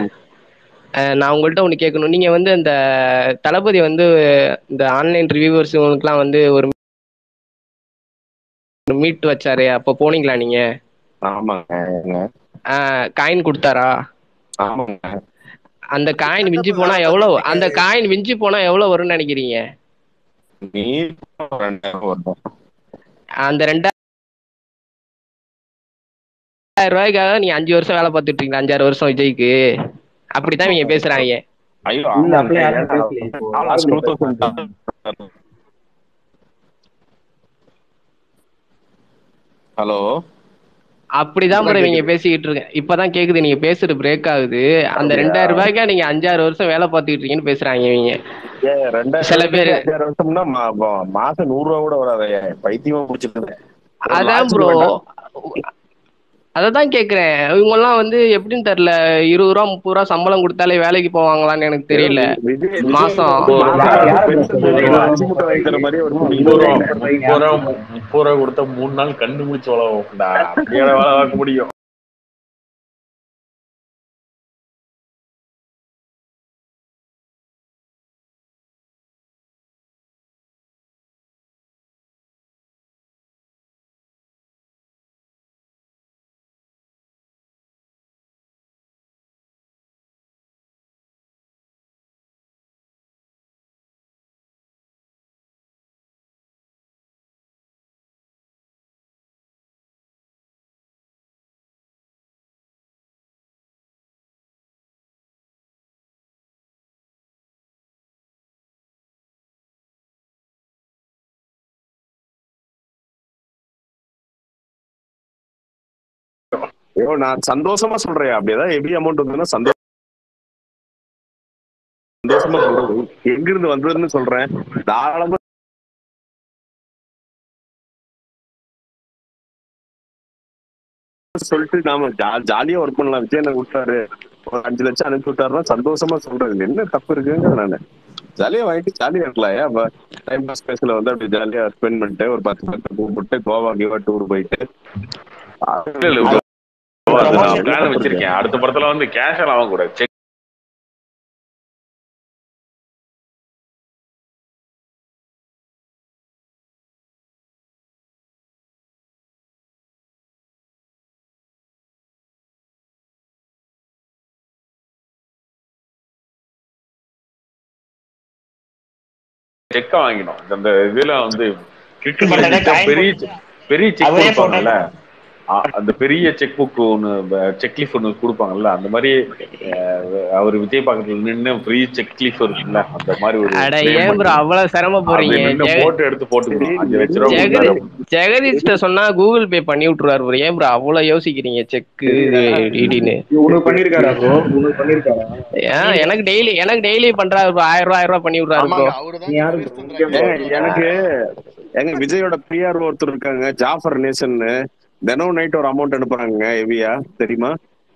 Speaker 6: அஹ் நான் உங்கள்ட்ட ஒண்ணு கேட்கணும் நீங்க வந்து இந்த தளபதி வந்து இந்த ஆன்லைன் ரிவ்யூவர்ஸ் உங்களுக்குலாம் வந்து ஒரு மீட் வச்சாரு அப்போ போனீங்களா நீங்க
Speaker 10: ஆமாங்க
Speaker 6: காயின் கொடுத்தாரா
Speaker 10: ஆமாங்க
Speaker 6: அந்த காயின் விஞ்சி போனா எவ்வளவு அந்த காயின் விஞ்சி போனா எவ்வளவு வரும்னு நினைக்கிறீங்க
Speaker 10: நீ ரெண்டாயிரம் வரும்
Speaker 6: அந்த ரெண்டாயிரம் ரூபாய்க்காக நீ அஞ்சு வருஷம் வேலை பார்த்துட்டு இருக்கீங்க அஞ்சாறு வருஷம் விஜய்க்கு அப்படித்தான் இவங்க பேசுறாங்க
Speaker 10: ஐயோ
Speaker 5: இல்ல
Speaker 10: ஆமாங்க
Speaker 5: அப்படியே யாரும் பேசலையே இப்போ
Speaker 10: லாஸ்ட் டூ தௌசண்ட் ஹலோ
Speaker 6: அப்படிதான் ப்ரோ இவங்க பேசிக்கிட்டு இருக்கேன் இப்பதான் கேக்குது நீங்க பேசுறது பிரேக் ஆகுது அந்த ரெண்டாயிரம் ரூபாய்க்கா நீங்க அஞ்சாறு வருஷம் வேலை பார்த்துக்கிட்டு இருக்கீங்கன்னு பேசுறாங்க இவங்க
Speaker 10: ரெண்டாயிரம்
Speaker 6: சில பேரு-
Speaker 10: அஞ்சாயிரம் வருஷம்னா மா- மா- மாசம் நூறு ரூபா கூட வராதே பைத்தியமா முடிச்சிருக்கேன்
Speaker 6: அதான் ப்ரோ அததான் கேக்குறேன் இவங்க எல்லாம் வந்து எப்படின்னு தெரியல இருபது ரூபா முப்பது ரூபா சம்பளம் கொடுத்தாலே வேலைக்கு போவாங்களான்னு எனக்கு தெரியல மாசம்
Speaker 10: அஞ்சு முட்டை வாங்கிக்கிற மாதிரி ஒரு
Speaker 11: முப்பது ரூபா முப்பது ரூபா முப்பது ரூபா கொடுத்தா மூணு நாள் கண்ணு முடிச்சு வளவும்டா அப்படியே வேலை பார்க்க முடியும்
Speaker 10: ஐயோ நான் சந்தோஷமா சொல்றேன் அப்படி ஏதாவது ஹெவி அமௌண்ட் வந்ததுன்னா சந்தோஷம் சந்தோஷமா சொல்றது எங்க இருந்து வந்ததுன்னு சொல்றேன் தாராளமா சொல்லிட்டு நாம ஜா- ஜாலியா ஒர்க் பண்ணலாம் விஜய் எனக்கு விட்டாரு ஒரு அஞ்சு லட்சம் அனுப்பி விட்டாருன்னா சந்தோஷமா சொல்றது என்ன தப்பு இருக்குங்க நானு ஜாலியா வாங்கிட்டு ஜாலியா இருக்கலாம் ஏன் டைம் பாஸ் பேஸ்ல வந்து அப்படி ஜாலியா ஸ்பெண்ட் பண்ணிட்டு ஒரு பத்து பத்து பூ போட்டு கோவா கிவா டூர் போயிட்டு
Speaker 11: இல்ல இல்ல bro. அது நான் பிளான் வச்சிருக்கேன் அடுத்த படத்துல வந்து கேஷ் எல்லாம் வாங்க கூடாது செக் செக்க வாங்கினோம் அந்த இதுல வந்து கிரிக்கெட்ல
Speaker 3: பண்றத
Speaker 11: ஜெயிச்சா
Speaker 3: coin
Speaker 11: பெரிய பெரிய செக்
Speaker 3: அவரே
Speaker 11: கொடுப்பாங்கல்ல அ- அந்த பெரிய செக் புக் ஒன்னு செக் லீஃப் ஒன்னு கொடுப்பாங்கல்ல அந்த மாதிரி அஹ், அவர் விஜய் பக்கத்துல நின்னு ஃப்ரீ செக் லீஃப் இருக்குல்ல அந்த மாதிரி ஒரு
Speaker 6: அட
Speaker 11: claim
Speaker 6: ஏன் ப்ரோ
Speaker 11: பண்ணி
Speaker 6: அவ்வளவு சிரமப்படுறீங்க
Speaker 11: அது நின்னு
Speaker 6: ஜெக-
Speaker 11: போட்டோ எடுத்து போட்டுக்கணும் அஞ்சு லட்ச ரூபா
Speaker 6: ஜெகதி
Speaker 11: கொடுத்தாரு
Speaker 6: ஜெகதீஷ்ட சொன்னா கூகுள் பே பண்ணி விட்டுருவாரு ப்ரோ ஏன் ப்ரோ அவ்வளவு யோசிக்கிறீங்க செக்கு டிடின்னு
Speaker 5: உனக்கு பண்ணிருக்காரா ப்ரோ உனக்கு பண்ணிருக்காரா
Speaker 6: ஏன் எனக்கு டெய்லி எனக்கு டெய்லி பண்றாரு bro. ஆயிரம் ரூபாய் ஆயிரம் ரூபாய் பண்ணி விடுறாரு ப்ரோ
Speaker 2: ஆமாங்க அவருதான்
Speaker 5: நீ யாரு
Speaker 2: சுரேஷ்
Speaker 5: bro?
Speaker 2: சந்திரா
Speaker 10: ஏங்க, எனக்கு எங்க விஜயோட பிஆர் ஒருத்தர் இருக்காங்க ஜாஃபர் நேசன்னு தினம் நைட் ஒரு அமௌண்ட் அனுப்புறாங்க ஹெவியா தெரியுமா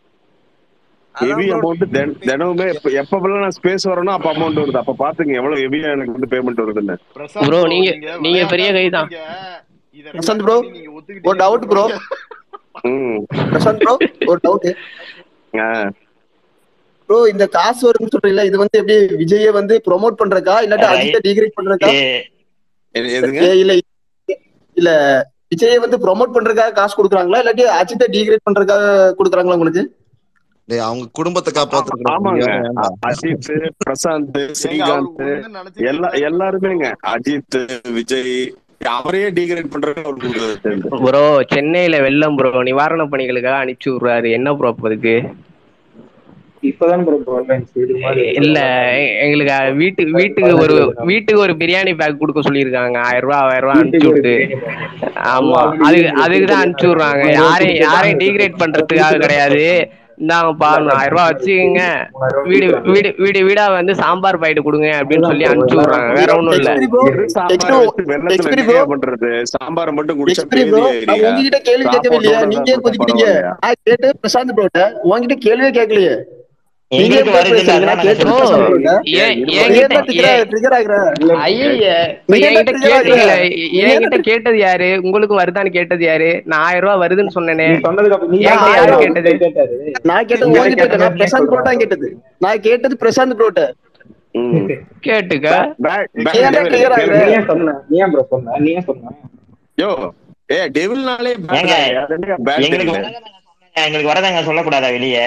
Speaker 10: ஹெவி அமௌண்ட் தினமுமே எப்ப- எப்பப்பெல்லாம் நான் ஸ்பேஸ் வரணும் அப்ப அமௌண்ட் வருது அப்ப பாத்துங்க எவ்வளவு ஹெவியா எனக்கு வந்து பேமெண்ட் வருதுன்னு
Speaker 2: பிரசாந்த்
Speaker 6: ப்ரோ
Speaker 2: bro,
Speaker 6: நீங்க
Speaker 2: நீங்க
Speaker 6: நீங்க பெரிய கை தான்
Speaker 2: விளையாட்டா இத
Speaker 8: பிரசாந்த்
Speaker 2: record
Speaker 8: ப்ரோ
Speaker 2: பண்ணி நீங்க
Speaker 8: ஒரு
Speaker 2: ஒத்துக்கிட்டீங்கன்னு
Speaker 8: டவுட் ப்ரோ
Speaker 2: சொல்றாங்க
Speaker 10: ம்
Speaker 8: பிரசாந்த் ப்ரோ ஒரு டவுட்
Speaker 10: ஆ.
Speaker 8: ப்ரோ இந்த காசு வருதுன்னு சொல்றீங்களா இது வந்து எப்படி விஜய வந்து ப்ரோமோட் பண்றக்கா இல்லாட்டி அஜித்தை டிகிரேட் பண்றக்கா
Speaker 10: எது- எதுங்க
Speaker 8: ஏ, இல்ல இல்ல விஜய வந்து ப்ரோமோட் பண்றதுக்காக காசு கொடுக்குறாங்களா இல்லாட்டி அஜித்தை டிகிரேட் பண்றதுக்காக கொடுக்குறாங்களா உங்களுக்கு
Speaker 12: டேய் அவங்க குடும்பத்தை
Speaker 10: ஆமாங்க
Speaker 12: காப்பாத்துறதுக்கு
Speaker 10: அ- அஜித் பிரசாந்த்
Speaker 2: ஏங்க அவர்
Speaker 10: ஸ்ரீகாந்த்
Speaker 2: ஒண்ணுன்னு நினைச்சிட்டு
Speaker 10: எல்லா
Speaker 2: இருந்தா
Speaker 10: எல்லாருமேங்க அஜித் விஜய் அவரையே டிகிரேட் பண்றது அவருக்கு கொடுக்குறது
Speaker 6: ப்ரோ சென்னையில வெள்ளம் ப்ரோ நிவாரண பணிகளுக்காக அனுப்பிச்சு விடுறாரு என்ன ப்ரோ அதுக்கு
Speaker 5: இப்பதான் ப்ரோ வரலாம் சரி மாதிரி
Speaker 6: இல்ல எ- எங்களுக்கு அ- வீட்டுக்கு வீட்டுக்கு ஒரு வீட்டுக்கு ஒரு பிரியாணி பேக் கொடுக்க சொல்லியிருக்காங்க ஆயிரம் ரூபாய் ஆயிரம் ரூபாய் அனுப்பிச்சு விட்டு ஆமா அதுக்கு அதுக்கு தான் அனுப்பிச்சு விடுறாங்க யாரையும் யாரையும் டீக்ரேட் பண்றதுக்காக கிடையாது இந்தாங்கப்பா ஆயிரம் ரூபாய் வச்சுக்கோங்க வீடு வீடு வீடு வீடா வந்து சாம்பார் பாயிட்டு கொடுங்க அப்படின்னு சொல்லி அனுப்பிச்சு விடுறாங்க வேற ஒண்ணும் இல்ல
Speaker 8: எக்ஸ்பிரி ப்ரோ
Speaker 10: வெறும் சாம்பார்
Speaker 8: எக்ஸ்பிரி
Speaker 10: வச்சு வெள்ளத்துல
Speaker 8: எக்ஸ்பிரி ப்ரோ
Speaker 10: என்னையா பண்றது சாம்பார் மட்டும் குடிச்சா
Speaker 8: எக்ஸ்பிரி ப்ரோ
Speaker 10: பேதி
Speaker 8: நான்
Speaker 10: ஏரியா
Speaker 8: உங்ககிட்ட கேள்வி கேட்கவே இல்லையா
Speaker 10: சாப்பாட்டோட
Speaker 8: நீங்க ஏன்
Speaker 10: சாப்பிட்டா
Speaker 8: கொதிக்கிறீங்க
Speaker 10: பரவாயில்லையா
Speaker 8: நான் கேட்டு பிரசாந்த் ப்ரோட்ட உங்ககிட்ட கேள்வியே கேட்கலையே நீங்க
Speaker 3: எங்களுக்கு
Speaker 8: ஏன் போய்
Speaker 3: வருதுன்னு
Speaker 8: பேசுறீங்க நான்
Speaker 3: அதான் நாங்க
Speaker 8: கேட்டு
Speaker 6: ப்ரோ
Speaker 8: பிரசாந்த்
Speaker 3: சொல்றோம்
Speaker 8: ப்ரோட்ட
Speaker 6: ஏன்
Speaker 8: நீ
Speaker 6: என்கிட்ட
Speaker 8: ஏன் ட்ரிகர்
Speaker 6: ஏன்
Speaker 8: ட்ரிகர் ஆகுற
Speaker 6: ஐய
Speaker 8: நீ ஏன்
Speaker 6: என்கிட்ட
Speaker 8: ட்ரிகர் ஆகுற
Speaker 6: கேட்டீங்களே
Speaker 8: நீ ஏன்
Speaker 6: என்கிட்ட கேட்டது யாரு உங்களுக்கு வருதான்னு கேட்டது யாரு நான் ஆயிரம் ரூபாய் வருதுன்னு சொன்னேனே
Speaker 5: நீ சொன்னதுக்கு அப்புறம் நீ
Speaker 6: என்கிட்ட யாரு
Speaker 8: ஆயிரம்
Speaker 6: கேட்டது
Speaker 5: கேட்டாரு
Speaker 8: நான் கேட்டது
Speaker 5: நீங்க
Speaker 8: உங்ககிட்ட
Speaker 5: கேட்ட
Speaker 8: இல்ல நான்
Speaker 5: மாதிரி
Speaker 8: பிரசாந்த் ப்ரோட்டா
Speaker 5: சொல்றாங்க
Speaker 8: கேட்டது நான் கேட்டது பிரசாந்த் ப்ரோட்ட
Speaker 10: ம்
Speaker 6: கேட்டுக்க
Speaker 10: பேட்
Speaker 8: நீ
Speaker 10: பேட்
Speaker 8: ஏன்டா
Speaker 10: டெவில்
Speaker 8: ட்ரிகர் ஆகுற
Speaker 5: நீ ஏன் சொன்ன நீ ஏன் ப்ரோ சொன்ன நீ ஏன் சொன்ன
Speaker 10: யோ ஏ டெவில்னாலே பேட்
Speaker 3: ஏங்க
Speaker 10: தாங்க அது என்னங்க பேட்
Speaker 3: எங்களுக்கு
Speaker 10: டெவில்
Speaker 3: வரதாங்க நான் சொன்னேன் எங்களுக்கு வரதாங்க சொல்லக்கூடாதா வெளியே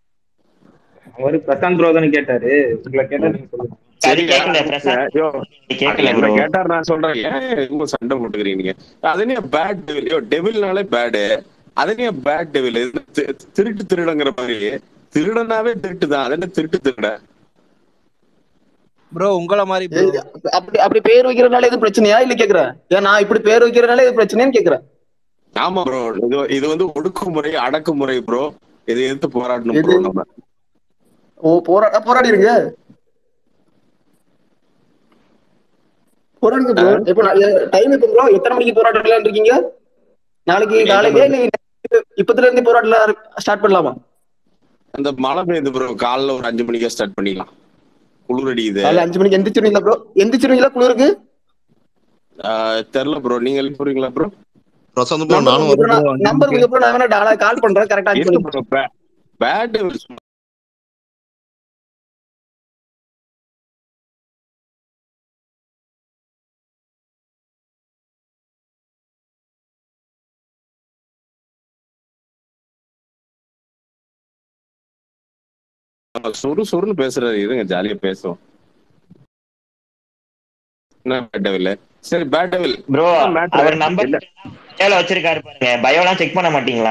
Speaker 5: அவரு பிரசாந்த் ப்ரோ தானே கேட்டாரு உங்களை கேட்டா நீங்க சொல்லுங்க
Speaker 3: அது
Speaker 10: சரியா
Speaker 3: கேட்கல பிரசாந்த்
Speaker 10: யோ
Speaker 3: நீங்க கேட்கல
Speaker 10: என்ன
Speaker 3: ப்ரோ
Speaker 10: கேட்டார் நான் சொல்றேன் ஏன் இவங்க சண்டை போட்டுக்கிறீங்க நீங்க அதுனே பேட் டெவில் யோ டெவில்னாலே பேடு அதுனே பேட் டெவில் திருட்டு திருடங்கிற மாதிரி திருடனாவே திருட்டு தான் அது என்ன திருட்டு திருட
Speaker 9: ப்ரோ உங்கள மாதிரி ப்ரோ
Speaker 8: ஏய், அப்படி அப்படி பேர் வைக்கிறதுனால எதுவும் பிரச்சனையா இல்ல கேக்குறேன் ஏன் நான் இப்படி பேர் வைக்கிறதுனால எது பிரச்சனைன்னு கேக்குறேன்
Speaker 10: ஆமா ப்ரோ இது இது வந்து ஒடுக்குமுறை அடக்குமுறை ப்ரோ இதை எதிர்த்து போராடணும்
Speaker 8: எது
Speaker 10: ப்ரோ நம்ம
Speaker 8: ஓ போரா போராடி இருங்க போராடுங்க ப்ரோ இப்போ டைம் இப்போ ப்ரோ எத்தனை மணிக்கு போராடலாம் இருக்கீங்க நாளைக்கு
Speaker 10: நீங்க
Speaker 8: காலையிலே
Speaker 10: எத்தனை
Speaker 8: இல்ல இப்பத்துல இருந்து போராடலாம் ஸ்டார்ட் பண்ணலாமா
Speaker 10: அந்த மழை பெய்யுது ப்ரோ காலைல ஒரு அஞ்சு மணிக்கே ஸ்டார்ட் பண்ணிக்கலாம் குளிர் அடிக்குது
Speaker 8: காலைல அஞ்சு மணிக்கு எந்திரிச்சிருவீங்களா ப்ரோ எந்திரிச்சிருவீங்களா குளிருக்கு
Speaker 10: ஆஹ் தெரியல ப்ரோ நீங்க எழுப்பி போறீங்களா ப்ரோ
Speaker 12: பிரசாந்த் ப்ரோ
Speaker 8: நம்பர்
Speaker 12: நானும்
Speaker 8: கொடுங்க
Speaker 12: வரேன் ப்ரோ அஞ்சு
Speaker 8: நம்பர்
Speaker 12: மணிக்கு
Speaker 8: கொடுங்க ப்ரோ நான் வேணா கால் பண்றேன் கரெக்டா அஞ்சு
Speaker 10: இருக்கு
Speaker 8: மணிக்கு
Speaker 10: ப்ரோ பேட் சொரு சொருன்னு பேசுறாரு இருங்க ஜாலியா பேசுவோம் என்ன பேட் டெவில் சரி பேட் டெவில்
Speaker 3: ப்ரோ
Speaker 10: மேட்ரு
Speaker 3: அவர் நம்பர்
Speaker 10: இல்ல
Speaker 3: வச்சிருக்காரு பாருங்க பயோலாம் செக் பண்ண மாட்டீங்களா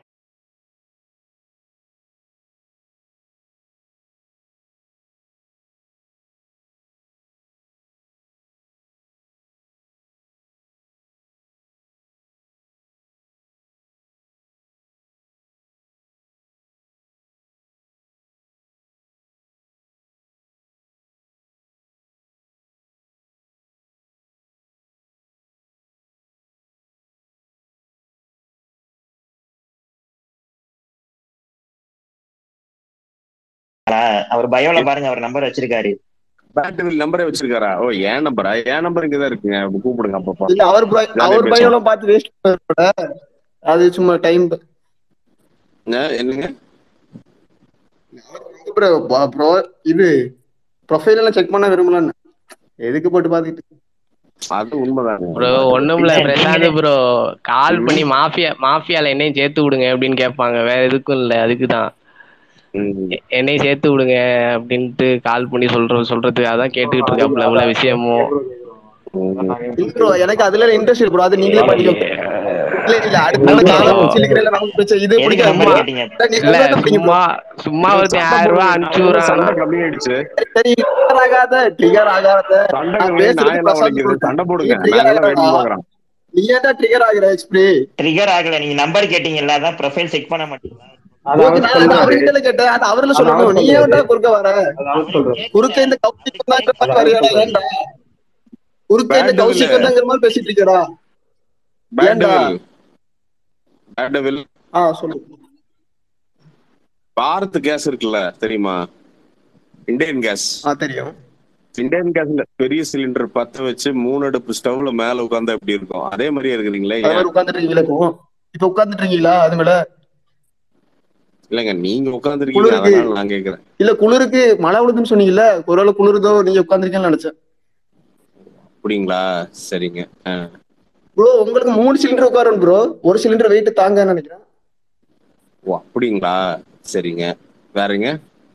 Speaker 3: அவர் பயோல பாருங்க அவர் நம்பர் வச்சிருக்காரு
Speaker 10: பேட்டரி நம்பரே வச்சிருக்காரா ஓ ஏன் நம்பரா ஏன் நம்பர் இங்கதான் இருக்குங்க அப்ப கூப்பிடுங்க அப்பப்பா
Speaker 8: இல்ல அவர் bro-
Speaker 10: ஜாலியா
Speaker 8: அவர்
Speaker 10: பேசுவோம்
Speaker 8: பையெல்லாம் பார்த்து வேஸ்ட் அது சும்மா டைம்
Speaker 10: என்ன- என்னங்க
Speaker 8: ப்ரோ ப்ரோ இது ப்ரொஃபைல் எல்லாம் செக் பண்ண விரும்பலன்னு எதுக்கு போட்டு பாத்துக்கிட்டு
Speaker 10: அது உண்மைதாங்க
Speaker 6: ப்ரோ ஒண்ணுமில்ல பிரசாந்த் ப்ரோ கால் பண்ணி மாஃபியா மாஃபியால என்னையும் சேர்த்து விடுங்க அப்படின்னு கேட்பாங்க வேற எதுக்கும் இல்ல அதுக்குதான் என்னையும் சேர்த்து விடுங்க அப்படின்ட்டு கால் பண்ணி சொல்ற சொல்றதுக்காக தான் கேட்டுக்கிட்டு இருக்காப்புல இவ்வளவு விஷயமும்
Speaker 8: இல்ல ப்ரோ எனக்கு அதுல இன்ட்ரெஸ்ட் ப்ரோ அது நீங்களே பண்ணிக்கோங்க இல்ல இல்ல அடுத்த காலம் சிலிக்கிறேன் நமக்கு பிரச்சனை இது
Speaker 3: எதுக்கு
Speaker 8: பிடிக்காது
Speaker 3: நம்பர்
Speaker 8: bro.
Speaker 3: கேட்டீங்க
Speaker 8: நீ
Speaker 6: இல்ல
Speaker 8: சொல்றத பிடிக்கும் bro.
Speaker 6: சும்மா சும்மா ஒருத்தன் ஆயிரம் ரூபாய் அனுப்பிச்சு
Speaker 10: சண்டை
Speaker 6: விடுறான்
Speaker 10: கம்மியாயிடுச்சு
Speaker 8: சரி ட்ரிகர் ஆகாத ட்ரிகர் ஆகாத
Speaker 10: சண்டை
Speaker 8: நான்
Speaker 10: கம்மி
Speaker 8: பேசுறது
Speaker 10: நாயெல்லாம்
Speaker 8: பிரசாந்த்
Speaker 10: உடைக்குது
Speaker 8: bro.
Speaker 10: சண்டை
Speaker 8: நீ
Speaker 10: போடுங்க
Speaker 8: ட்ரிகர்
Speaker 10: நாங்கெல்லாம் வெயிட்
Speaker 8: ஆகிறடா
Speaker 10: பாக்குறோம்
Speaker 8: நீ ஏன்டா ட்ரிகர் ஆகிற எக்ஸ்பிரி
Speaker 3: ட்ரிகர் ஆகல நீங்க நம்பர் கேட்டீங்கல்ல அதான் ப்ரொஃபைல் செக் பண்ண மாட்டீங்களா
Speaker 8: ஓகே நான் அது அவர்கிட்ட கேட்டேன் அது அவர்ல சொல்லணும் நீ ஏன்டா குறுக்க வர குறுக்க இந்த கௌசிக் வந்தாங்கிற மாதிரி வரையாடா ஏன்டா குறுக்க இந்த
Speaker 10: Bad devil.
Speaker 8: கௌசிக் வந்தாங்கிற மாதிரி பேசிட்டு இருக்கடா
Speaker 10: பேட்
Speaker 8: ஏன்டா
Speaker 10: டெவில் பேட் டெவில்
Speaker 8: ஆ சொல்லு
Speaker 10: பாரத் கேஸ் இருக்குல்ல தெரியுமா இந்தியன் கேஸ்
Speaker 8: ஆ தெரியும்
Speaker 10: இந்தியன் கேஸ்ல பெரிய சிலிண்டர் பத்த வச்சு மூணு அடுப்பு ஸ்டவ்ல மேல உட்கார்ந்தா எப்படி இருக்கும் அதே மாதிரியே இருக்கிறீங்களே
Speaker 8: அது
Speaker 10: ஏன்
Speaker 8: மாதிரி உட்கார்ந்துட்டு இருக்கீங்களா இப்போ இப்ப உட்கார்ந்துட்டு இருக்கீங்களா அது மேல
Speaker 10: இல்லங்க நீங்க உட்கார்ந்துருக்கீங்க
Speaker 8: குளிருக்கு.
Speaker 10: அதனால நான் கேக்குறேன்
Speaker 8: இல்ல குளிருக்கு மழை விழுதுன்னு சொன்னீங்கல்ல ஒருவேளை குளிருதோ நீங்க உட்கார்ந்துருக்கீங்கன்னு நினைச்சேன்
Speaker 10: அப்படிங்களா சரிங்க ஆ.
Speaker 8: ப்ரோ உங்களுக்கு மூணு சிலிண்டர் உட்காரணும் ப்ரோ ஒரு சிலிண்டர் வெயிட் தாங்கன்னு நினைக்கிறேன்
Speaker 10: ஓ அப்படிங்களா சரிங்க வேறங்க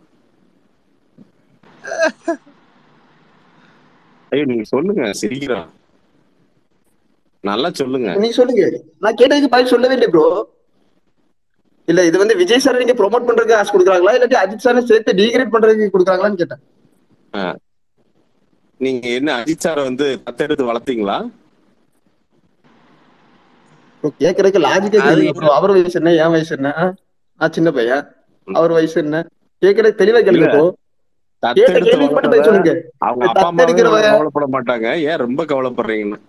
Speaker 10: ஐயோ நீங்க சொல்லுங்க சிரிக்கிறோம் நல்லா சொல்லுங்க
Speaker 8: நீங்க சொல்லுங்க நான் கேட்டதுக்கு பதில் சொல்லவே இல்லை ப்ரோ இல்ல இது வந்து விஜய் சார் நீங்க ப்ரோமோட் பண்றதுக்கு காசு கொடுக்குறாங்களா இல்லாட்டி அஜித் சார் சேர்த்து டிகிரேட் பண்றதுக்கு கொடுக்குறாங்களான்னு கேட்டேன்
Speaker 10: ஆ. நீங்க என்ன அஜித் சாரை வந்து தத்தெடுத்து வளர்த்தீங்களா
Speaker 8: ப்ரோ கேக்குறதுக்கு லாஜிக்கே
Speaker 9: அது
Speaker 8: கேளுங்க ப்ரோ அவர் வயசு என்ன என் வயசு என்ன நான் சின்ன பையன் அவர் வயசு என்ன கேக்குறது தெளிவா கேளுங்க ப்ரோ கேட்ட
Speaker 10: தத்தெடுத்து
Speaker 8: கேள்விக்கு மட்டும் பதில்
Speaker 10: வளர்த்தத
Speaker 8: சொல்லுங்க
Speaker 10: அவங்க அப்பா அம்மாவே
Speaker 8: தத்தெடுக்கிறவ
Speaker 10: கவலைப்பட மாட்டாங்க ஏன் ரொம்ப கவலைப்படுறீங்கன்னு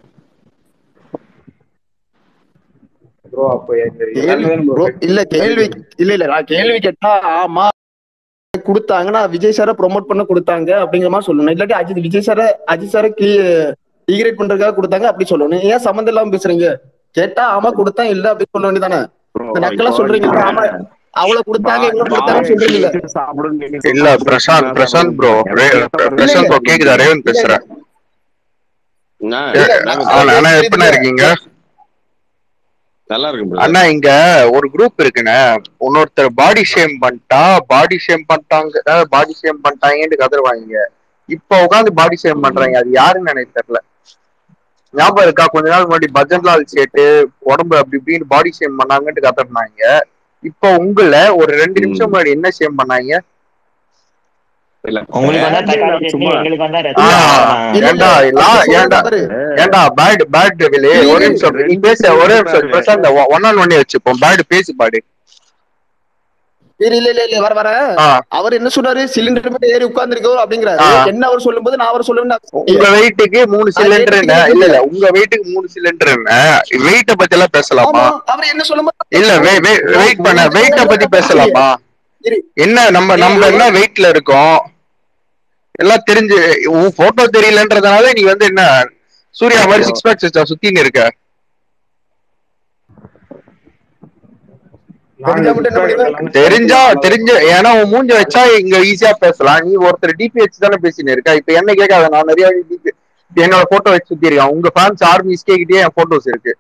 Speaker 5: ப்ரோ அப்போ எங்க
Speaker 8: கேள்வி
Speaker 5: எல்லாமே
Speaker 8: ப்ரோ இல்ல கேள்வி இல்ல இல்ல நான் கேள்வி கேட்டா ஆமா கொடுத்தாங்கன்னா விஜய் சாரை ப்ரோமோட் பண்ண கொடுத்தாங்க அப்படிங்கிற மாதிரி சொல்லணும் இல்லாட்டி அஜித் விஜய் சாரை அஜித் சாரை டிகிரேட் பண்றதுக்காக கொடுத்தாங்க அப்படி சொல்லணும் ஏன் சம்மந்தம் இல்லாம பேசுறீங்க கேட்டா ஆமா கொடுத்தா இல்ல அப்படின்னு சொல்ல வேண்டியதானே இந்த நக்கலா சொல்றீங்க ஆமா அவ்வளவு கொடுத்தாங்க இவ்வளவு கொடுத்தாங்கன்னு சொல்றீங்கல்ல
Speaker 13: இல்ல பிரசாந்த் பிரசாந்த் ப்ரோ பிரசாந்த் ப்ரோ கேக்குதா ரேவன் பேசுறேன் அண்ணா எப்படிண்ணா இருக்கீங்க
Speaker 10: நல்லா இருக்கு
Speaker 13: அண்ணா இங்க ஒரு குரூப் இருக்குண்ணே இன்னொருத்தர் பாடி ஷேம் பண்ணிட்டா பாடி ஷேம் பண்ணிட்டாங்க பாடி ஷேம் பண்ணிட்டாங்கன்னு கதறுவாங்க இப்ப உட்காந்து பாடி ஷேம் பண்றாங்க அது யாருன்னு எனக்கு தெரியல ஞாபகம் இருக்கா கொஞ்ச நாள் முன்னாடி பஜன்லால் சேட்டு உடம்பு அப்படி இப்படின்னு பாடி ஷேம் பண்ணாங்கன்ட்டு கதறினாங்க இப்ப உங்களை ஒரு ரெண்டு நிமிஷம் முன்னாடி என்ன ஷேம் பண்ணாங்க
Speaker 3: உங்களுக்கு வந்தா தக்காளி சட்னி எங்களுக்கு வந்தா
Speaker 13: ஆ,
Speaker 3: ரசம்
Speaker 13: ஏன்டா லா- ஏன்டா ஏன்டா பேட் பேட் டெவிலே ஒரே நிமிஷம் நீ பேச ஒரே நிமிஷம் பிரசாந்த் ஒன் ஆன் ஒன்னே வச்சுப்போம் பேட் பேசி பாடு
Speaker 8: இல்ல இல்ல இல்ல இல்ல வர வர அவர் என்ன சொன்னாரு சிலிண்டர் மட்டும் ஏறி உட்கார்ந்துருக்கோ அப்படிங்கிறாரு
Speaker 13: ஆ.
Speaker 8: என்ன அவர் சொல்லும்போது நான் அவர் சொல்லுவேன்
Speaker 13: உங்க வெயிட்டுக்கு மூணு சிலிண்டர் என்ன இல்ல இல்ல உங்க வெயிட்டுக்கு மூணு சிலிண்டர் என்ன வெயிட்ட பத்தி எல்லாம் பேசலாமா
Speaker 8: ஆமா அவர் என்ன சொல்லும்போது
Speaker 13: இல்ல வெயிட் பண்ண வெயிட்ட பத்தி பேசலாமா என்ன நம்ம நம்ம என்ன வெயிட்ல இருக்கோம் எல்லாம் தெரிஞ்சு உன் போட்டோ தெரியலன்றதுனால நீ வந்து என்ன சூர்யா மாதிரி சிக்ஸ் பேக் சிஸ்டர் சுத்தின்னு இருக்க தெரிஞ்சா தெரிஞ்ச ஏன்னா உன் மூஞ்ச வச்சா இங்க ஈஸியா பேசலாம் நீ ஒருத்தர் டிபிஹெச் தானே பேசினு இருக்க இப்ப என்ன கேட்காத நான் நிறைய DP என்னோட போட்டோ வச்சு சுத்தி இருக்கேன் உங்க ஃபேன்ஸ் ஆர்மி கிட்டே என் போட்டோஸ் இருக்கு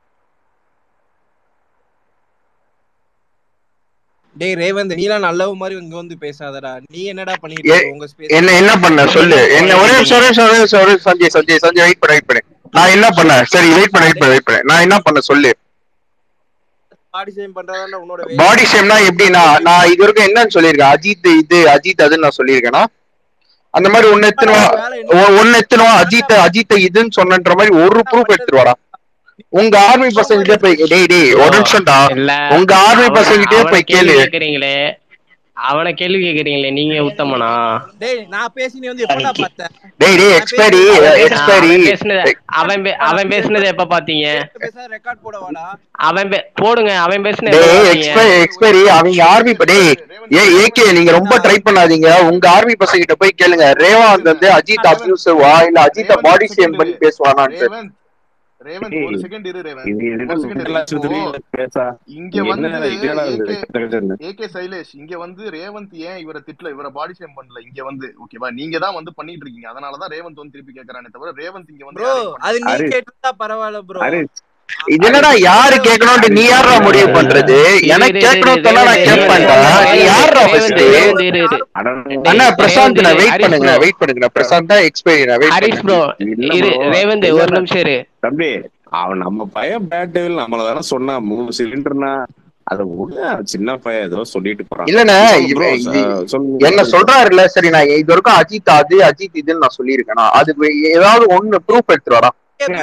Speaker 9: டேய் ரேவந்த் நீலாம் நல்லவ மாதிரி இங்க வந்து பேசாதடா நீ என்னடா பண்ணிட்டு
Speaker 13: ஏ-
Speaker 9: இருக்க உங்க ஸ்பேஸ்
Speaker 13: என்ன என்ன பண்ண சொல்லு என்ன ஒரே நிமிஷம் ஒரே நிமிஷம் ஒரே நிமிஷம் ஒரே நிமிஷம் சஞ்சய் சஞ்சய் சஞ்சய் வெயிட் பண்ண வெயிட் பண்ணு நான் என்ன பண்ணேன் சரி வெயிட் பண்ண வெயிட் பண்ண வெயிட் பண்ண நான் என்ன பண்ண சொல்லு
Speaker 9: பாடி ஷேம் பண்றதாண்டா உன்னோட
Speaker 13: பாடி ஷேம்னா எப்படின்னா நான் இது வரைக்கும் என்னன்னு சொல்லியிருக்கேன் அஜித் இது அஜித் அதுன்னு நான் சொல்லியிருக்கேனா அந்த மாதிரி ஒன்னு எத்தனுவா ஒன்னு எத்தனுவா அஜித் அஜித் இதுன்னு சொன்னன்ற மாதிரி ஒரு ப்ரூஃப் எடுத்துருவாடா உங்க ஆர்மி பசங்க போய் டேய் டேய் ஒரு நிமிஷம்டா
Speaker 6: இல்ல
Speaker 13: உங்க ஆர்மி
Speaker 6: அவர்
Speaker 13: பசங்கிட்டே
Speaker 6: அவரை
Speaker 13: போய்
Speaker 6: கேள்வி
Speaker 13: கேளு
Speaker 6: கேக்குறீங்களே அவனை கேள்வி கேக்குறீங்களே நீங்க உத்தமனா
Speaker 9: டேய் நான் பேசி நீ வந்து எப்படா பார்த்த
Speaker 13: டேய் டேய்
Speaker 9: நான்
Speaker 13: எக்ஸ்பைரி
Speaker 9: பேசி
Speaker 13: எக்ஸ்பைரி
Speaker 6: அவன் பேசுனத அவன் பே- அவன் பேசுனதை எப்ப பாத்தீங்க
Speaker 9: பேச ரெக்கார்ட் போட வாடா
Speaker 6: அவன் பே- போடுங்க அவன் பேசுனத எப்ப
Speaker 13: டேய்
Speaker 6: பாத்தீங்க
Speaker 13: எக்ஸ்பைரி எக்ஸ்பைரி அவங்க ஆர்மி டேய் ஏ ஏகே நீங்க ரொம்ப ட்ரை பண்ணாதீங்க உங்க ஆர்மி பசங்க கிட்ட போய் கேளுங்க ரேவாந்த் வந்து அஜித் அபியூசிவா இல்ல அஜித்த
Speaker 2: ரேவந்த்
Speaker 13: பாடி
Speaker 2: ஒரு
Speaker 13: ஷேம்
Speaker 2: செகண்ட்
Speaker 13: பண்ணி
Speaker 2: இரு
Speaker 13: பேசுவானான்ட்டு
Speaker 2: ரேவந்த் ரேவந்த் ஒரு செகண்ட் இரு ரேவந்த்
Speaker 10: இது என்ன
Speaker 2: ஒரு செகண்ட் இரு
Speaker 10: லட்சம்
Speaker 2: இப்போ
Speaker 10: தெரியுது பேசா
Speaker 2: இங்க
Speaker 10: என்ன
Speaker 2: வந்து
Speaker 10: இதெல்லாம்
Speaker 2: ஏகே
Speaker 10: கரெக்ட்
Speaker 2: ஏகே சைலேஷ் இங்க வந்து ரேவந்த் ஏன் இவரை திட்டல இவரை பாடி ஷேம் பண்ணல இங்க வந்து ஓகேவா நீங்க தான் வந்து பண்ணிட்டு இருக்கீங்க அதனாலதான் ரேவந்த் வந்து திருப்பி கேக்குறானே தவிர ரேவந்த் இங்க வந்து
Speaker 9: ப்ரோ
Speaker 2: யாரையும்
Speaker 9: அது
Speaker 2: பண்ணல
Speaker 9: நீ
Speaker 10: அரே
Speaker 9: கேட்டா பரவாயில்ல ப்ரோ
Speaker 10: அரே
Speaker 13: இது என்னடா யாரு கேட்கணும்னு நீ யாரா முடிவு பண்றது
Speaker 6: இரு
Speaker 13: எனக்கு
Speaker 6: இரு இரு
Speaker 13: கேட்கணும் சொன்னா நான்
Speaker 6: ரேவந்த் இரு
Speaker 13: கேட்பேன்டா நீ
Speaker 6: ரேவந்த்
Speaker 13: யாரா
Speaker 6: ரேவந்த்
Speaker 13: ஃபர்ஸ்ட்
Speaker 6: ரேவந்த் இரு இரு
Speaker 10: அட
Speaker 13: அண்ணா
Speaker 6: டேய்
Speaker 13: பிரசாந்த்
Speaker 6: ரேவந்த்
Speaker 13: நான்
Speaker 6: இரு
Speaker 13: வெயிட்
Speaker 6: ஹரிஷ்
Speaker 13: பண்ணுங்க
Speaker 6: ப்ரோ
Speaker 13: வெயிட் பண்ணுங்க பிரசாந்த் தான் எக்ஸ்பைரி நான் வெயிட்
Speaker 6: ஹரிஷ்
Speaker 13: பண்ணுங்க
Speaker 6: ப்ரோ
Speaker 10: இல்ல
Speaker 6: இரு
Speaker 10: ப்ரோ
Speaker 6: ரேவந்த்
Speaker 10: இல்ல
Speaker 6: ஒரு நிமிஷம் இரு
Speaker 10: தம்பி அவன் நம்ம பையன் பேட் டெவில் நம்மள தானே சொன்னா மூணு சிலிண்டர்னா அத விட சின்ன பையன் ஏதோ சொல்லிட்டு போறான்
Speaker 13: இல்லண்ணே
Speaker 10: சொல்லு ப்ரோ
Speaker 13: இவ- இ-
Speaker 10: சொல்லுங்க
Speaker 13: என்ன
Speaker 10: சொல்லுங்க
Speaker 13: சொல்றாருல்ல சரி நான் இது வரைக்கும் அஜித் அது அஜித் இதுன்னு நான் சொல்லியிருக்கேனா அது ஏதாவது ஒண்ணு ப்ரூஃப் எடுத்துட்டு வரா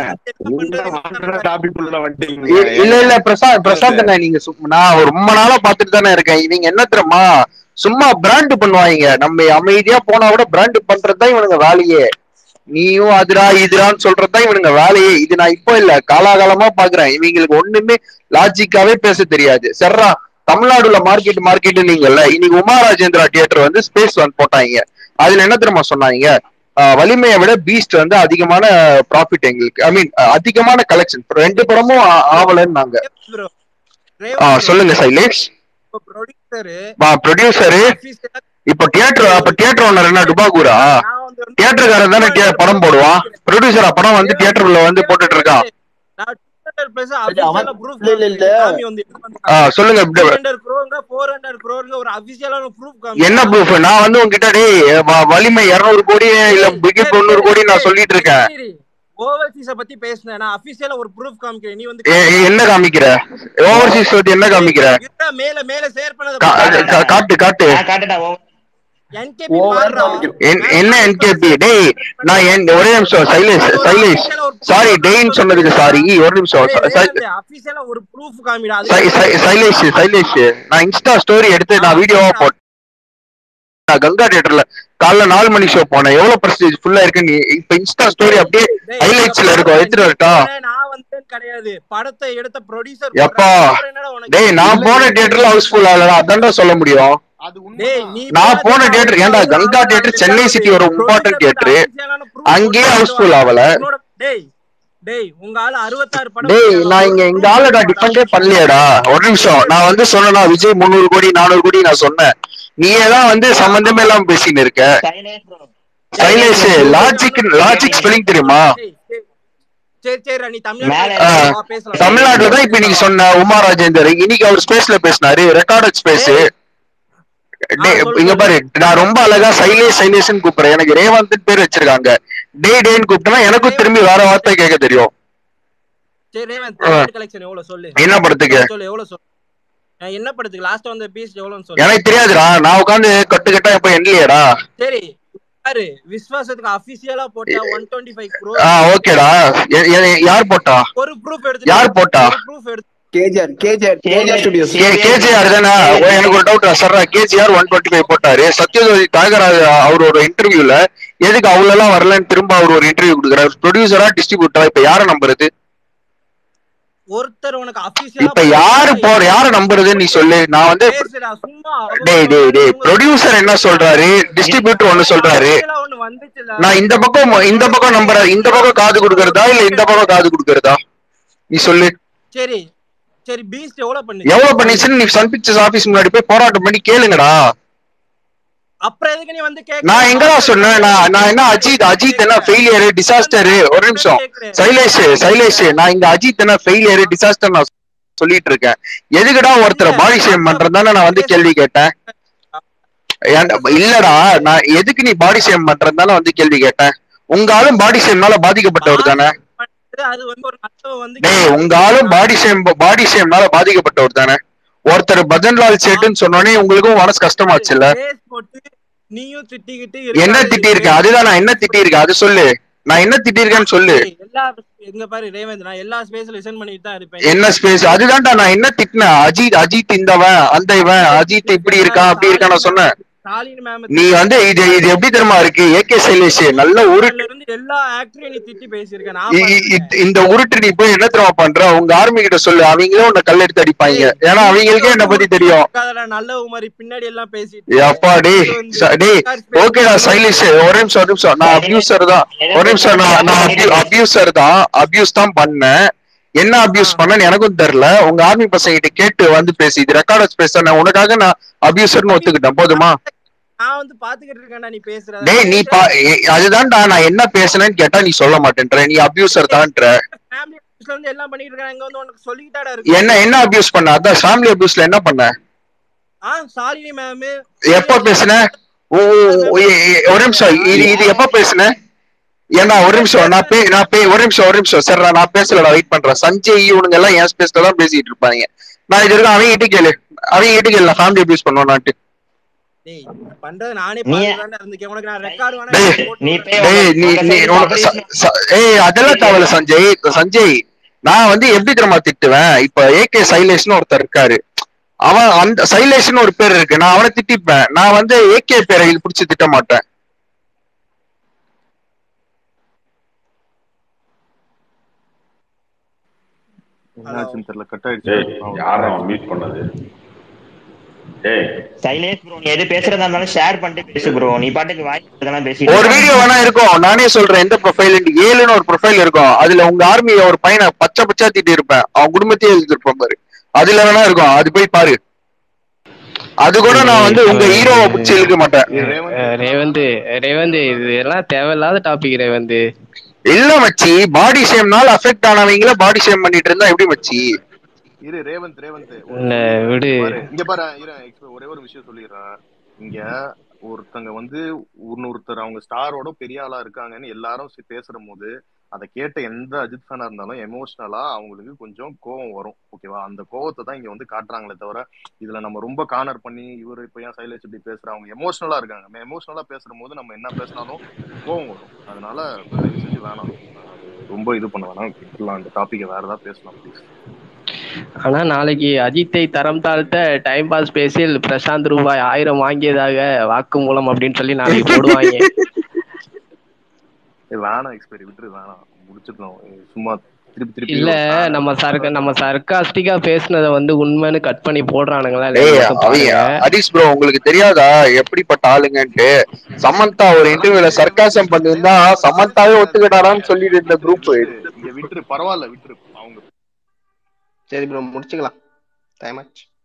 Speaker 10: டாபிக் உள்ள வந்துட்டீங்க
Speaker 13: இ- இல்ல இல்ல பிரசாந்த் பிரசாந்த் அண்ணா நீங்க சும்- நான் ரொம்ப நாளா பாத்துட்டு தானே இருக்கேன் இவங்க என்ன தெரியுமா சும்மா பிராண்ட் பண்ணுவாங்க நம்ம அமைதியா போனா கூட பிராண்ட் பண்றதுதான் இவனுங்க வேலையே நீயும் அதுரா இதுரான்னு சொல்றதுதான் இவனுங்க வேலையே இது நான் இப்போ இல்ல காலாகாலமா பாக்குறேன் இவங்களுக்கு ஒண்ணுமே லாஜிக்காவே பேச தெரியாது சர்ரா தமிழ்நாடுல மார்க்கெட் மார்க்கெட் நீங்கல்ல இன்னைக்கு உமா ராஜேந்திரா தியேட்டர் வந்து ஸ்பேஸ் ஒன் போட்டாங்க அதுல என்ன தெரியுமா சொன்னாங்க ஆஹ் வலிமையை விட பீஸ்ட் வந்து அதிகமான ப்ராஃபிட் எங்களுக்கு ஐ மீன் அதிகமான கலெக்ஷன் ரெண்டு படமும் ஆ- ஆவலன்னாங்க
Speaker 9: ப்ரோ
Speaker 13: ஆஹ் சொல்லுங்க சைலேஷ்
Speaker 9: ப்ரொடியூசரு
Speaker 13: ப்ரொடியூசரு இப்ப தியேட்டர் அப்ப தியேட்டர் ஓனர் என்ன டுபாகூரா தியேட்டருக்காரன் தானே கே- படம் போடுவான் ப்ரொடியூசரா படம் வந்து தியேட்டர்ல வந்து போட்டுட்டு இருக்கான்
Speaker 9: பிளஸ்
Speaker 8: அவன்
Speaker 9: அபிஷியலா ப்ரூஃப்
Speaker 8: இல்ல இல்ல இல்ல
Speaker 9: காமி வந்து
Speaker 13: ஆஹ் சொல்லுங்க இப்படி-
Speaker 9: 300 crore 400 crore ஒரு அபிஷியலான ப்ரூஃப் காமி
Speaker 13: என்ன ப்ரூஃப் நான் வந்து உங்ககிட்ட டேய் வ- வலிமை இருநூறு கோடி இல்ல பிகிட் தொண்ணூறு கோடி நான் சொல்லிட்டு இருக்கேன்
Speaker 9: ஓவர்சீஸ பத்தி பேசுனேன் நான் அபிஷியலா ஒரு ப்ரூஃப் காமிக்கிறேன் நீ வந்து
Speaker 13: ஏ- ஏ- என்ன காமிக்கிற ஓவர்சீஸ் பத்தி என்ன காமிக்கிற
Speaker 9: இருடா, மேல மேல ஷேர் பண்ணத
Speaker 13: கா- கா- காட்டு காட்டு
Speaker 9: என்கேபி
Speaker 8: ஓவர்
Speaker 9: பாருடா
Speaker 8: காமிக்கிறோம்
Speaker 13: என்- என்ன என்கேபி டேய் நான் என் ஒரே நிமிஷம் சைலேஷ் சைலேஷ் சாரி டேய்ன்னு சொன்னதுக்கு சாரி ஒரு நிமிஷம் ச- சை-
Speaker 9: அபிஷியலா ஒரு ப்ரூஃப் காமிடா அது
Speaker 13: சை- சை- சைலேஷ் சைலேஷ் நான் இன்ஸ்டா ஸ்டோரி எடுத்து நான் வீடியோவா போட்டேன் நான் கங்கா தியேட்டர்ல காலைல நாலு மணி ஷோ போனேன் எவ்வளவு பர்சன்டேஜ் ஃபுல்லா இருக்கு நீ இப்ப இன்ஸ்டா ஸ்டோரி அப்படியே
Speaker 9: டேய்,
Speaker 13: ஹைலைட்ஸ்ல இருக்கும் எடுத்துட்டு வரட்டா
Speaker 9: நான் வந்து கிடையாது படத்தை எடுத்த ப்ரொடியூசர்
Speaker 13: எப்பா டேய் நான் போன தியேட்டர்ல ஹவுஸ்ஃபுல் ஆகல அதான்டா சொல்ல முடியும்
Speaker 2: அது
Speaker 9: டேய் நீ
Speaker 13: நான் போன தியேட்டர் ஏன்டா கங்கா தியேட்டர் சென்னை சிட்டி ஒரு இம்பார்ட்டன்ட் தியேட்டர் அங்கேயே ஹவுஸ்ஃபுல் ஆகல
Speaker 9: உன்னோட- டேய் டேய் உங்க ஆளு 66 படம்
Speaker 13: டேய்
Speaker 9: பண்ணிருக்கான்.
Speaker 13: நான் இங்க எங்க ஆளடா டிஃபெண்டே பண்ணலையேடா ஒரு நிமிஷம் நான் வந்து சொன்னேனா விஜய் முந்நூறு கோடி நானூறு கோடி நான் சொன்னேன் நீயே தான் வந்து சம்பந்தமே இல்லாம பேசின்னு இருக்க சைலேஷ் லாஜிக் லாஜிக் ஸ்பெல்லிங் தெரியுமா
Speaker 9: டேய், டேய். சரி சரி நீ தமிழ்ல
Speaker 13: ஆ,
Speaker 9: வா, பேசலாம்
Speaker 13: தமிழ்நாட்டுல தான் இப்ப நீங்க சொன்ன உமா ராஜேந்தர் இன்னைக்கு அவர் ஸ்பேஸ்ல பேசினாரு ரெக்கார்டட் ஸ்பேஸ் இங்க பாரு நான் ரொம்ப அழகா சைலேஷ் சைலேஷ்னு கூப்பிடுறேன் எனக்கு ரேவந்த் பேர் வச்சிருக்காங்க டே டேன்னு கூப்பிட்டேன்னா எனக்கும் திரும்பி வேற வார்த்தை கேட்க தெரியும்
Speaker 9: சரி ரேவந்த் கலெக்ஷன் எவ்வளவு சொல்லு
Speaker 13: என்ன படத்துக்கு
Speaker 9: சொல்லு எவ்வளவு சொல்லு அஹ் என்ன படத்துக்கு லாஸ்ட் வந்த பீஸ் எவ்வளவுன்னு சொல்லு
Speaker 13: எனக்கு தெரியாதுடா நான் உட்காந்து கட்டு கட்டா இப்ப எண்ணிலையடா
Speaker 9: சரி பாரு விஸ்வாசத்துக்கு அபிஷியலா போட்டா 125 crore
Speaker 13: ஆ ஓகேடா எ- எ- யார் போட்டா
Speaker 9: ஒரு ப்ரூஃப் எடுத்து
Speaker 13: யார் போட்டா
Speaker 9: ப்ரூஃப் எடுத்து
Speaker 8: KGR KGR KGR studios
Speaker 13: KGR தானே ஓ, எனக்கு ஒரு doubt sir KGR one twenty five போட்டாரு சத்யஜோதி தியாகராஜ் அவரோட இன்டர்வியூல எதுக்கு அவ்வளவு எல்லாம் வரலன்னு திரும்ப அவர் ஒரு இன்டர்வியூ கொடுக்குறாரு ப்ரொடியூசரா டிஸ்ட்ரிபியூட்டரா இப்ப யார நம்புறது
Speaker 9: ஒருத்தர் உனக்கு அபிஷியலா
Speaker 13: இப்ப யாரு போற யார நம்புறதுன்னு நீ சொல்லு நான் வந்து
Speaker 9: பேசுடா சும்மா
Speaker 13: டேய் டேய் டேய் ப்ரொடியூசர் என்ன சொல்றாரு டிஸ்ட்ரிபியூட்டர் ஒன்னு சொல்றாரு
Speaker 9: official ஆ ஒண்ணு வந்துச்சுல
Speaker 13: நான் இந்த பக்கம் இந்த பக்கம் நம்புற இந்த பக்கம் காது கொடுக்கறதா இல்ல இந்த பக்கம் காது கொடுக்கறதா நீ சொல்லு
Speaker 9: சரி சரி பீஸ்ட் எவ்வளவு பண்ணுச்சு
Speaker 13: எவ்வளவு பண்ணிச்சுன்னு நீ சன் பிக்சர்ஸ் ஆபீஸ் முன்னாடி போய் போராட்டம் பண்ணி கேளுங்கடா
Speaker 9: அப்புறம் எதுக்கு நீ வந்து கேக்க
Speaker 13: நான் எங்கடா சொன்னேன் நான் நான் என்ன அஜித் அஜித் என்ன ஃபெயிலியர் டிசாஸ்டர் ஒரு நிமிஷம் சைலேஷ் சைலேஷ் நான் இங்க அஜித் என்ன ஃபெயிலியர் டிசாஸ்டர் நான் சொல்லிட்டு இருக்கேன் எதுக்குடா ஒருத்தரை பாடி ஷேம் பண்றதுதானே நான் வந்து கேள்வி கேட்டேன் ஏன்டா- இல்லடா நான் எதுக்கு நீ பாடி ஷேம் பண்றதுதானே வந்து கேள்வி கேட்டேன் உங்க ஆளும் பாடி ஷேம்னால பாதிக்கப்பட்டவர் தானே
Speaker 9: அது வந்து ஒரு நல்லவன் வந்து
Speaker 13: டேய் உங்க ஆளும் பாடி ஷேம் பாடி ஷேம்னால பாதிக்கப்பட்டவர் தானே ஒருத்தர் பஜன்லால் சேட்டுன்னு சொன்னோடனே உங்களுக்கும் மனசு கஷ்டமாச்சுல்ல
Speaker 9: கேஸ் போட்டு நீயும் திட்டிக்கிட்டு
Speaker 13: என்ன திட்டி இருக்கேன் அதுதான் நான் என்ன திட்டி இருக்கேன் அது சொல்லு நான் என்ன திட்டி இருக்கேன்னு சொல்லு
Speaker 9: எல்லா எங்க பாரு ரேவந்த் நான் எல்லா ஸ்பேஸ் லிசன் பண்ணிட்டு தான் இருப்பேன்
Speaker 13: என்ன ஸ்பேஸ் அதுதான்டா நான் என்ன திட்டினேன் அஜித் அஜித் இந்தவன் அந்த இவன் அஜித் இப்படி இருக்கான் அப்படி இருக்கான் நான் சொன்னேன்
Speaker 9: ஸ்டாலின் மேம்
Speaker 13: நீ வந்து இது இது எப்படி தெரியுமா இருக்கு ஏகே சைலேஷ் நல்ல உரு
Speaker 9: இருந்து எல்லா ஆக்டரையும் நீ திட்டி பேசியிருக்க நான்
Speaker 13: இ- இ- இ- இந்த உருட்டு நீ போய் என்ன தெரியுமா பண்ற உங்க ஆர்மி கிட்ட சொல்லு அவங்களும் உன்னை கல் எடுத்து அடிப்பாங்க ஏன்னா அவங்களுக்கே என்ன பத்தி தெரியும்
Speaker 9: பார்க்காதடா, நல்ல மாதிரி பின்னாடி எல்லாம் பேசிட்டு
Speaker 13: அப்பா டேய் ச- டேய் ஓகேடா சைலிஷ் ஒரு நிமிஷம் ஒரு நிமிஷம் நான் அபியூசர் தான் ஒரு நிமிஷம் நான் நான் அபியூசர் தான் அபியூஸ் தான் பண்ணேன் என்ன அபியூஸ் பண்ணேன்னு எனக்கும் தெரியல உங்க ஆர்மி பசங்க கிட்ட கேட்டு வந்து பேசி இது ரெக்கார்டர்ஸ் பேசுறேன் உனக்காக நான் அபியூசர்னு ஒத்துக்கிட்டேன் போதுமா
Speaker 9: நான் வந்து பாத்துக்கிட்டு இருக்கேன்டா நீ பேசுறத
Speaker 13: டேய் நீ பா ஏ- அதுதான்டா நான் என்ன பேசுனேன்னு கேட்டா நீ சொல்ல மாட்டேன்ற நீ அபியூசர் தான்ற
Speaker 9: ஃபேமிலி இருந்து எல்லாம் பண்ணிட்டு இருக்காங்க இங்க வந்து உனக்கு சொல்லிக்கிட்டாடா இருக்கு
Speaker 13: என்ன என்ன அபியூஸ் பண்ண அதான் ஃபேமிலி அபியூஸ்ல என்ன பண்ண
Speaker 9: ஆ சாலினி மேம்
Speaker 13: எப்ப பேசுன ஓ ஓ, ஏ- ஏ- ஒரு நிமிஷம் இது இது எப்ப பேசுன ஏன்னா ஒரு நிமிஷம் நான் பே நான் பே ஒரு நிமிஷம் ஒரு நிமிஷம் சரி நான் பேசலடா வெயிட் பண்றேன் சஞ்சய் இவனுங்க எல்லாம் என் ஸ்பேஸ்ல தான் பேசிட்டு இருப்பாங்க நான் இது வரைக்கும் அவங்க கிட்ட கேளு அவங்க கிட்ட கேளு நான் ஃபேமிலி அபியூஸ் பண்ணுவேன்
Speaker 9: டேய் பண்றது நானே
Speaker 3: நீ-
Speaker 9: பாத்துதான் இருந்துக்கேன் உனக்கு நான் ரெக்கார்டு வேணா
Speaker 13: டேய்
Speaker 3: நீ போய்
Speaker 13: டேய்
Speaker 3: உங்க-
Speaker 13: நீ
Speaker 3: உங்க
Speaker 13: நீ
Speaker 3: side
Speaker 13: உனக்கு ச-
Speaker 3: publish
Speaker 13: ச- ஏய் அதெல்லாம் தேவையில்ல சஞ்சய் சஞ்சய் நான் வந்து எப்படி தெரியுமா திட்டுவேன் இப்ப ஏகே சைலேஷ்னு ஒருத்தர் இருக்காரு அவன் அந்த சைலேஷ்னு ஒரு பேர் இருக்கு நான் அவனை திட்டிப்பேன் நான் வந்து ஏகே பேரை இது பிடிச்சி திட்ட மாட்டேன்
Speaker 2: என்னாச்சுன்னு தெரியல கட்
Speaker 11: டேய்
Speaker 2: ஆயிடுச்சு
Speaker 11: யாரும் மியூட் பண்ணது டேய்
Speaker 3: சைலேஷ் ப்ரோ நீ எது பேசுறதா இருந்தாலும் ஷேர் பண்ணிட்டு பேசு ப்ரோ நீ பாட்டுக்கு வாய் இதெல்லாம் பேசிட்டு
Speaker 13: ஒரு
Speaker 3: இருக்க.
Speaker 13: வீடியோ வேணா இருக்கும் நானே சொல்றேன் எந்த ப்ரொஃபைல் ஏழுன்னு ஒரு ப்ரொஃபைல் இருக்கும் அதுல உங்க ஆர்மி ஒரு பையனை பச்சை பச்சா திட்டி இருப்பேன் அவன் குடும்பத்தையே எழுதிருப்பேன் பாரு அதுல வேணா இருக்கும் அது போய் பாரு அது கூட நான் வந்து உங்க ஹீரோவை பிடிச்சி இழுக்க மாட்டேன்
Speaker 6: அஹ் ரேவந்த் ரேவந்த் இது எல்லாம் தேவையில்லாத டாபிக் ரேவந்த்
Speaker 13: இல்ல மச்சி பாடி ஷேம்னால அஃபெக்ட் ஆனவங்கள பாடி ஷேம் பண்ணிட்டு இருந்தா எப்படி மச்சி
Speaker 2: இரு ரேவந்த் ரேவந்த் ஒரு
Speaker 6: இல்ல,
Speaker 2: நிமிஷம்
Speaker 6: விடு.
Speaker 2: பாரு இங்க பாரு இரு exp- ஒரே ஒரு விஷயம் சொல்லிடுறேன் இங்க ஒருத்தங்க வந்து இன்னொருத்தர் அவங்க ஸ்டாரோட பெரிய ஆளா இருக்காங்கன்னு எல்லாரும் சி- பேசுற போது அதை கேட்ட எந்த அஜித் ஃபேனா இருந்தாலும் எமோஷனலா அவங்களுக்கு கொஞ்சம் கோவம் வரும் ஓகேவா அந்த கோவத்தை தான் இங்க வந்து காட்டுறாங்களே தவிர இதுல நம்ம ரொம்ப கார்னர் பண்ணி இவர் இப்ப ஏன் சைலேஷ் இப்படி பேசுற அவங்க எமோஷனலா இருக்காங்க எமோஷனலா பேசுற போது நம்ம என்ன பேசினாலும் கோவம் வரும் அதனால தயவு செஞ்சு வேணாம் அது ரொம்ப இது பண்ண வேணாம் விட்டுலாம் அந்த டாபிக்கை வேற ஏதாவது பேசலாம் ப்ளீஸ்
Speaker 6: ஆனா நாளைக்கு அஜித்தை தரம் தாழ்த்த டைம் பாஸ் பேசில் பிரசாந்த் ரூபாய் ஆயிரம் வாங்கியதாக வாக்குமூலம் அப்படின்னு சொல்லி நாளைக்கு போடுவாங்க
Speaker 2: ஏய், வேணாம் எக்ஸ்பைரி விட்டுரு வேணாம் முடிச்சிடலாம் ஏய், சும்மா திருப்பி திருப்பி
Speaker 6: இல்ல
Speaker 2: ஒரு fan
Speaker 6: நம்ம சர்க்க நம்ம சர்க்காஸ்டிக்கா பேசுனதை வந்து உண்மைன்னு கட் பண்ணி போடுறானுங்களா
Speaker 13: ஏய்
Speaker 6: இல்லையா மட்டும்
Speaker 13: அவங்க
Speaker 6: பாருங்க
Speaker 13: ஹரிஷ் ப்ரோ உங்களுக்கு தெரியாதா எப்படிப்பட்ட ஆளுங்கன்ட்டு சமந்தா ஒரு இன்டர்வியூல சர்க்காசம் பண்ணிருந்தா சமந்தாவே ஒத்துக்கிட்டாரான்னு சொல்லிட்டு இருந்த குரூப்
Speaker 2: இங்க விட்டுரு பரவாயில்ல விட்டுரு அவங்க
Speaker 14: சரி ப்ரோ முடிச்சுக்கலாம் டைம் ஆச்சு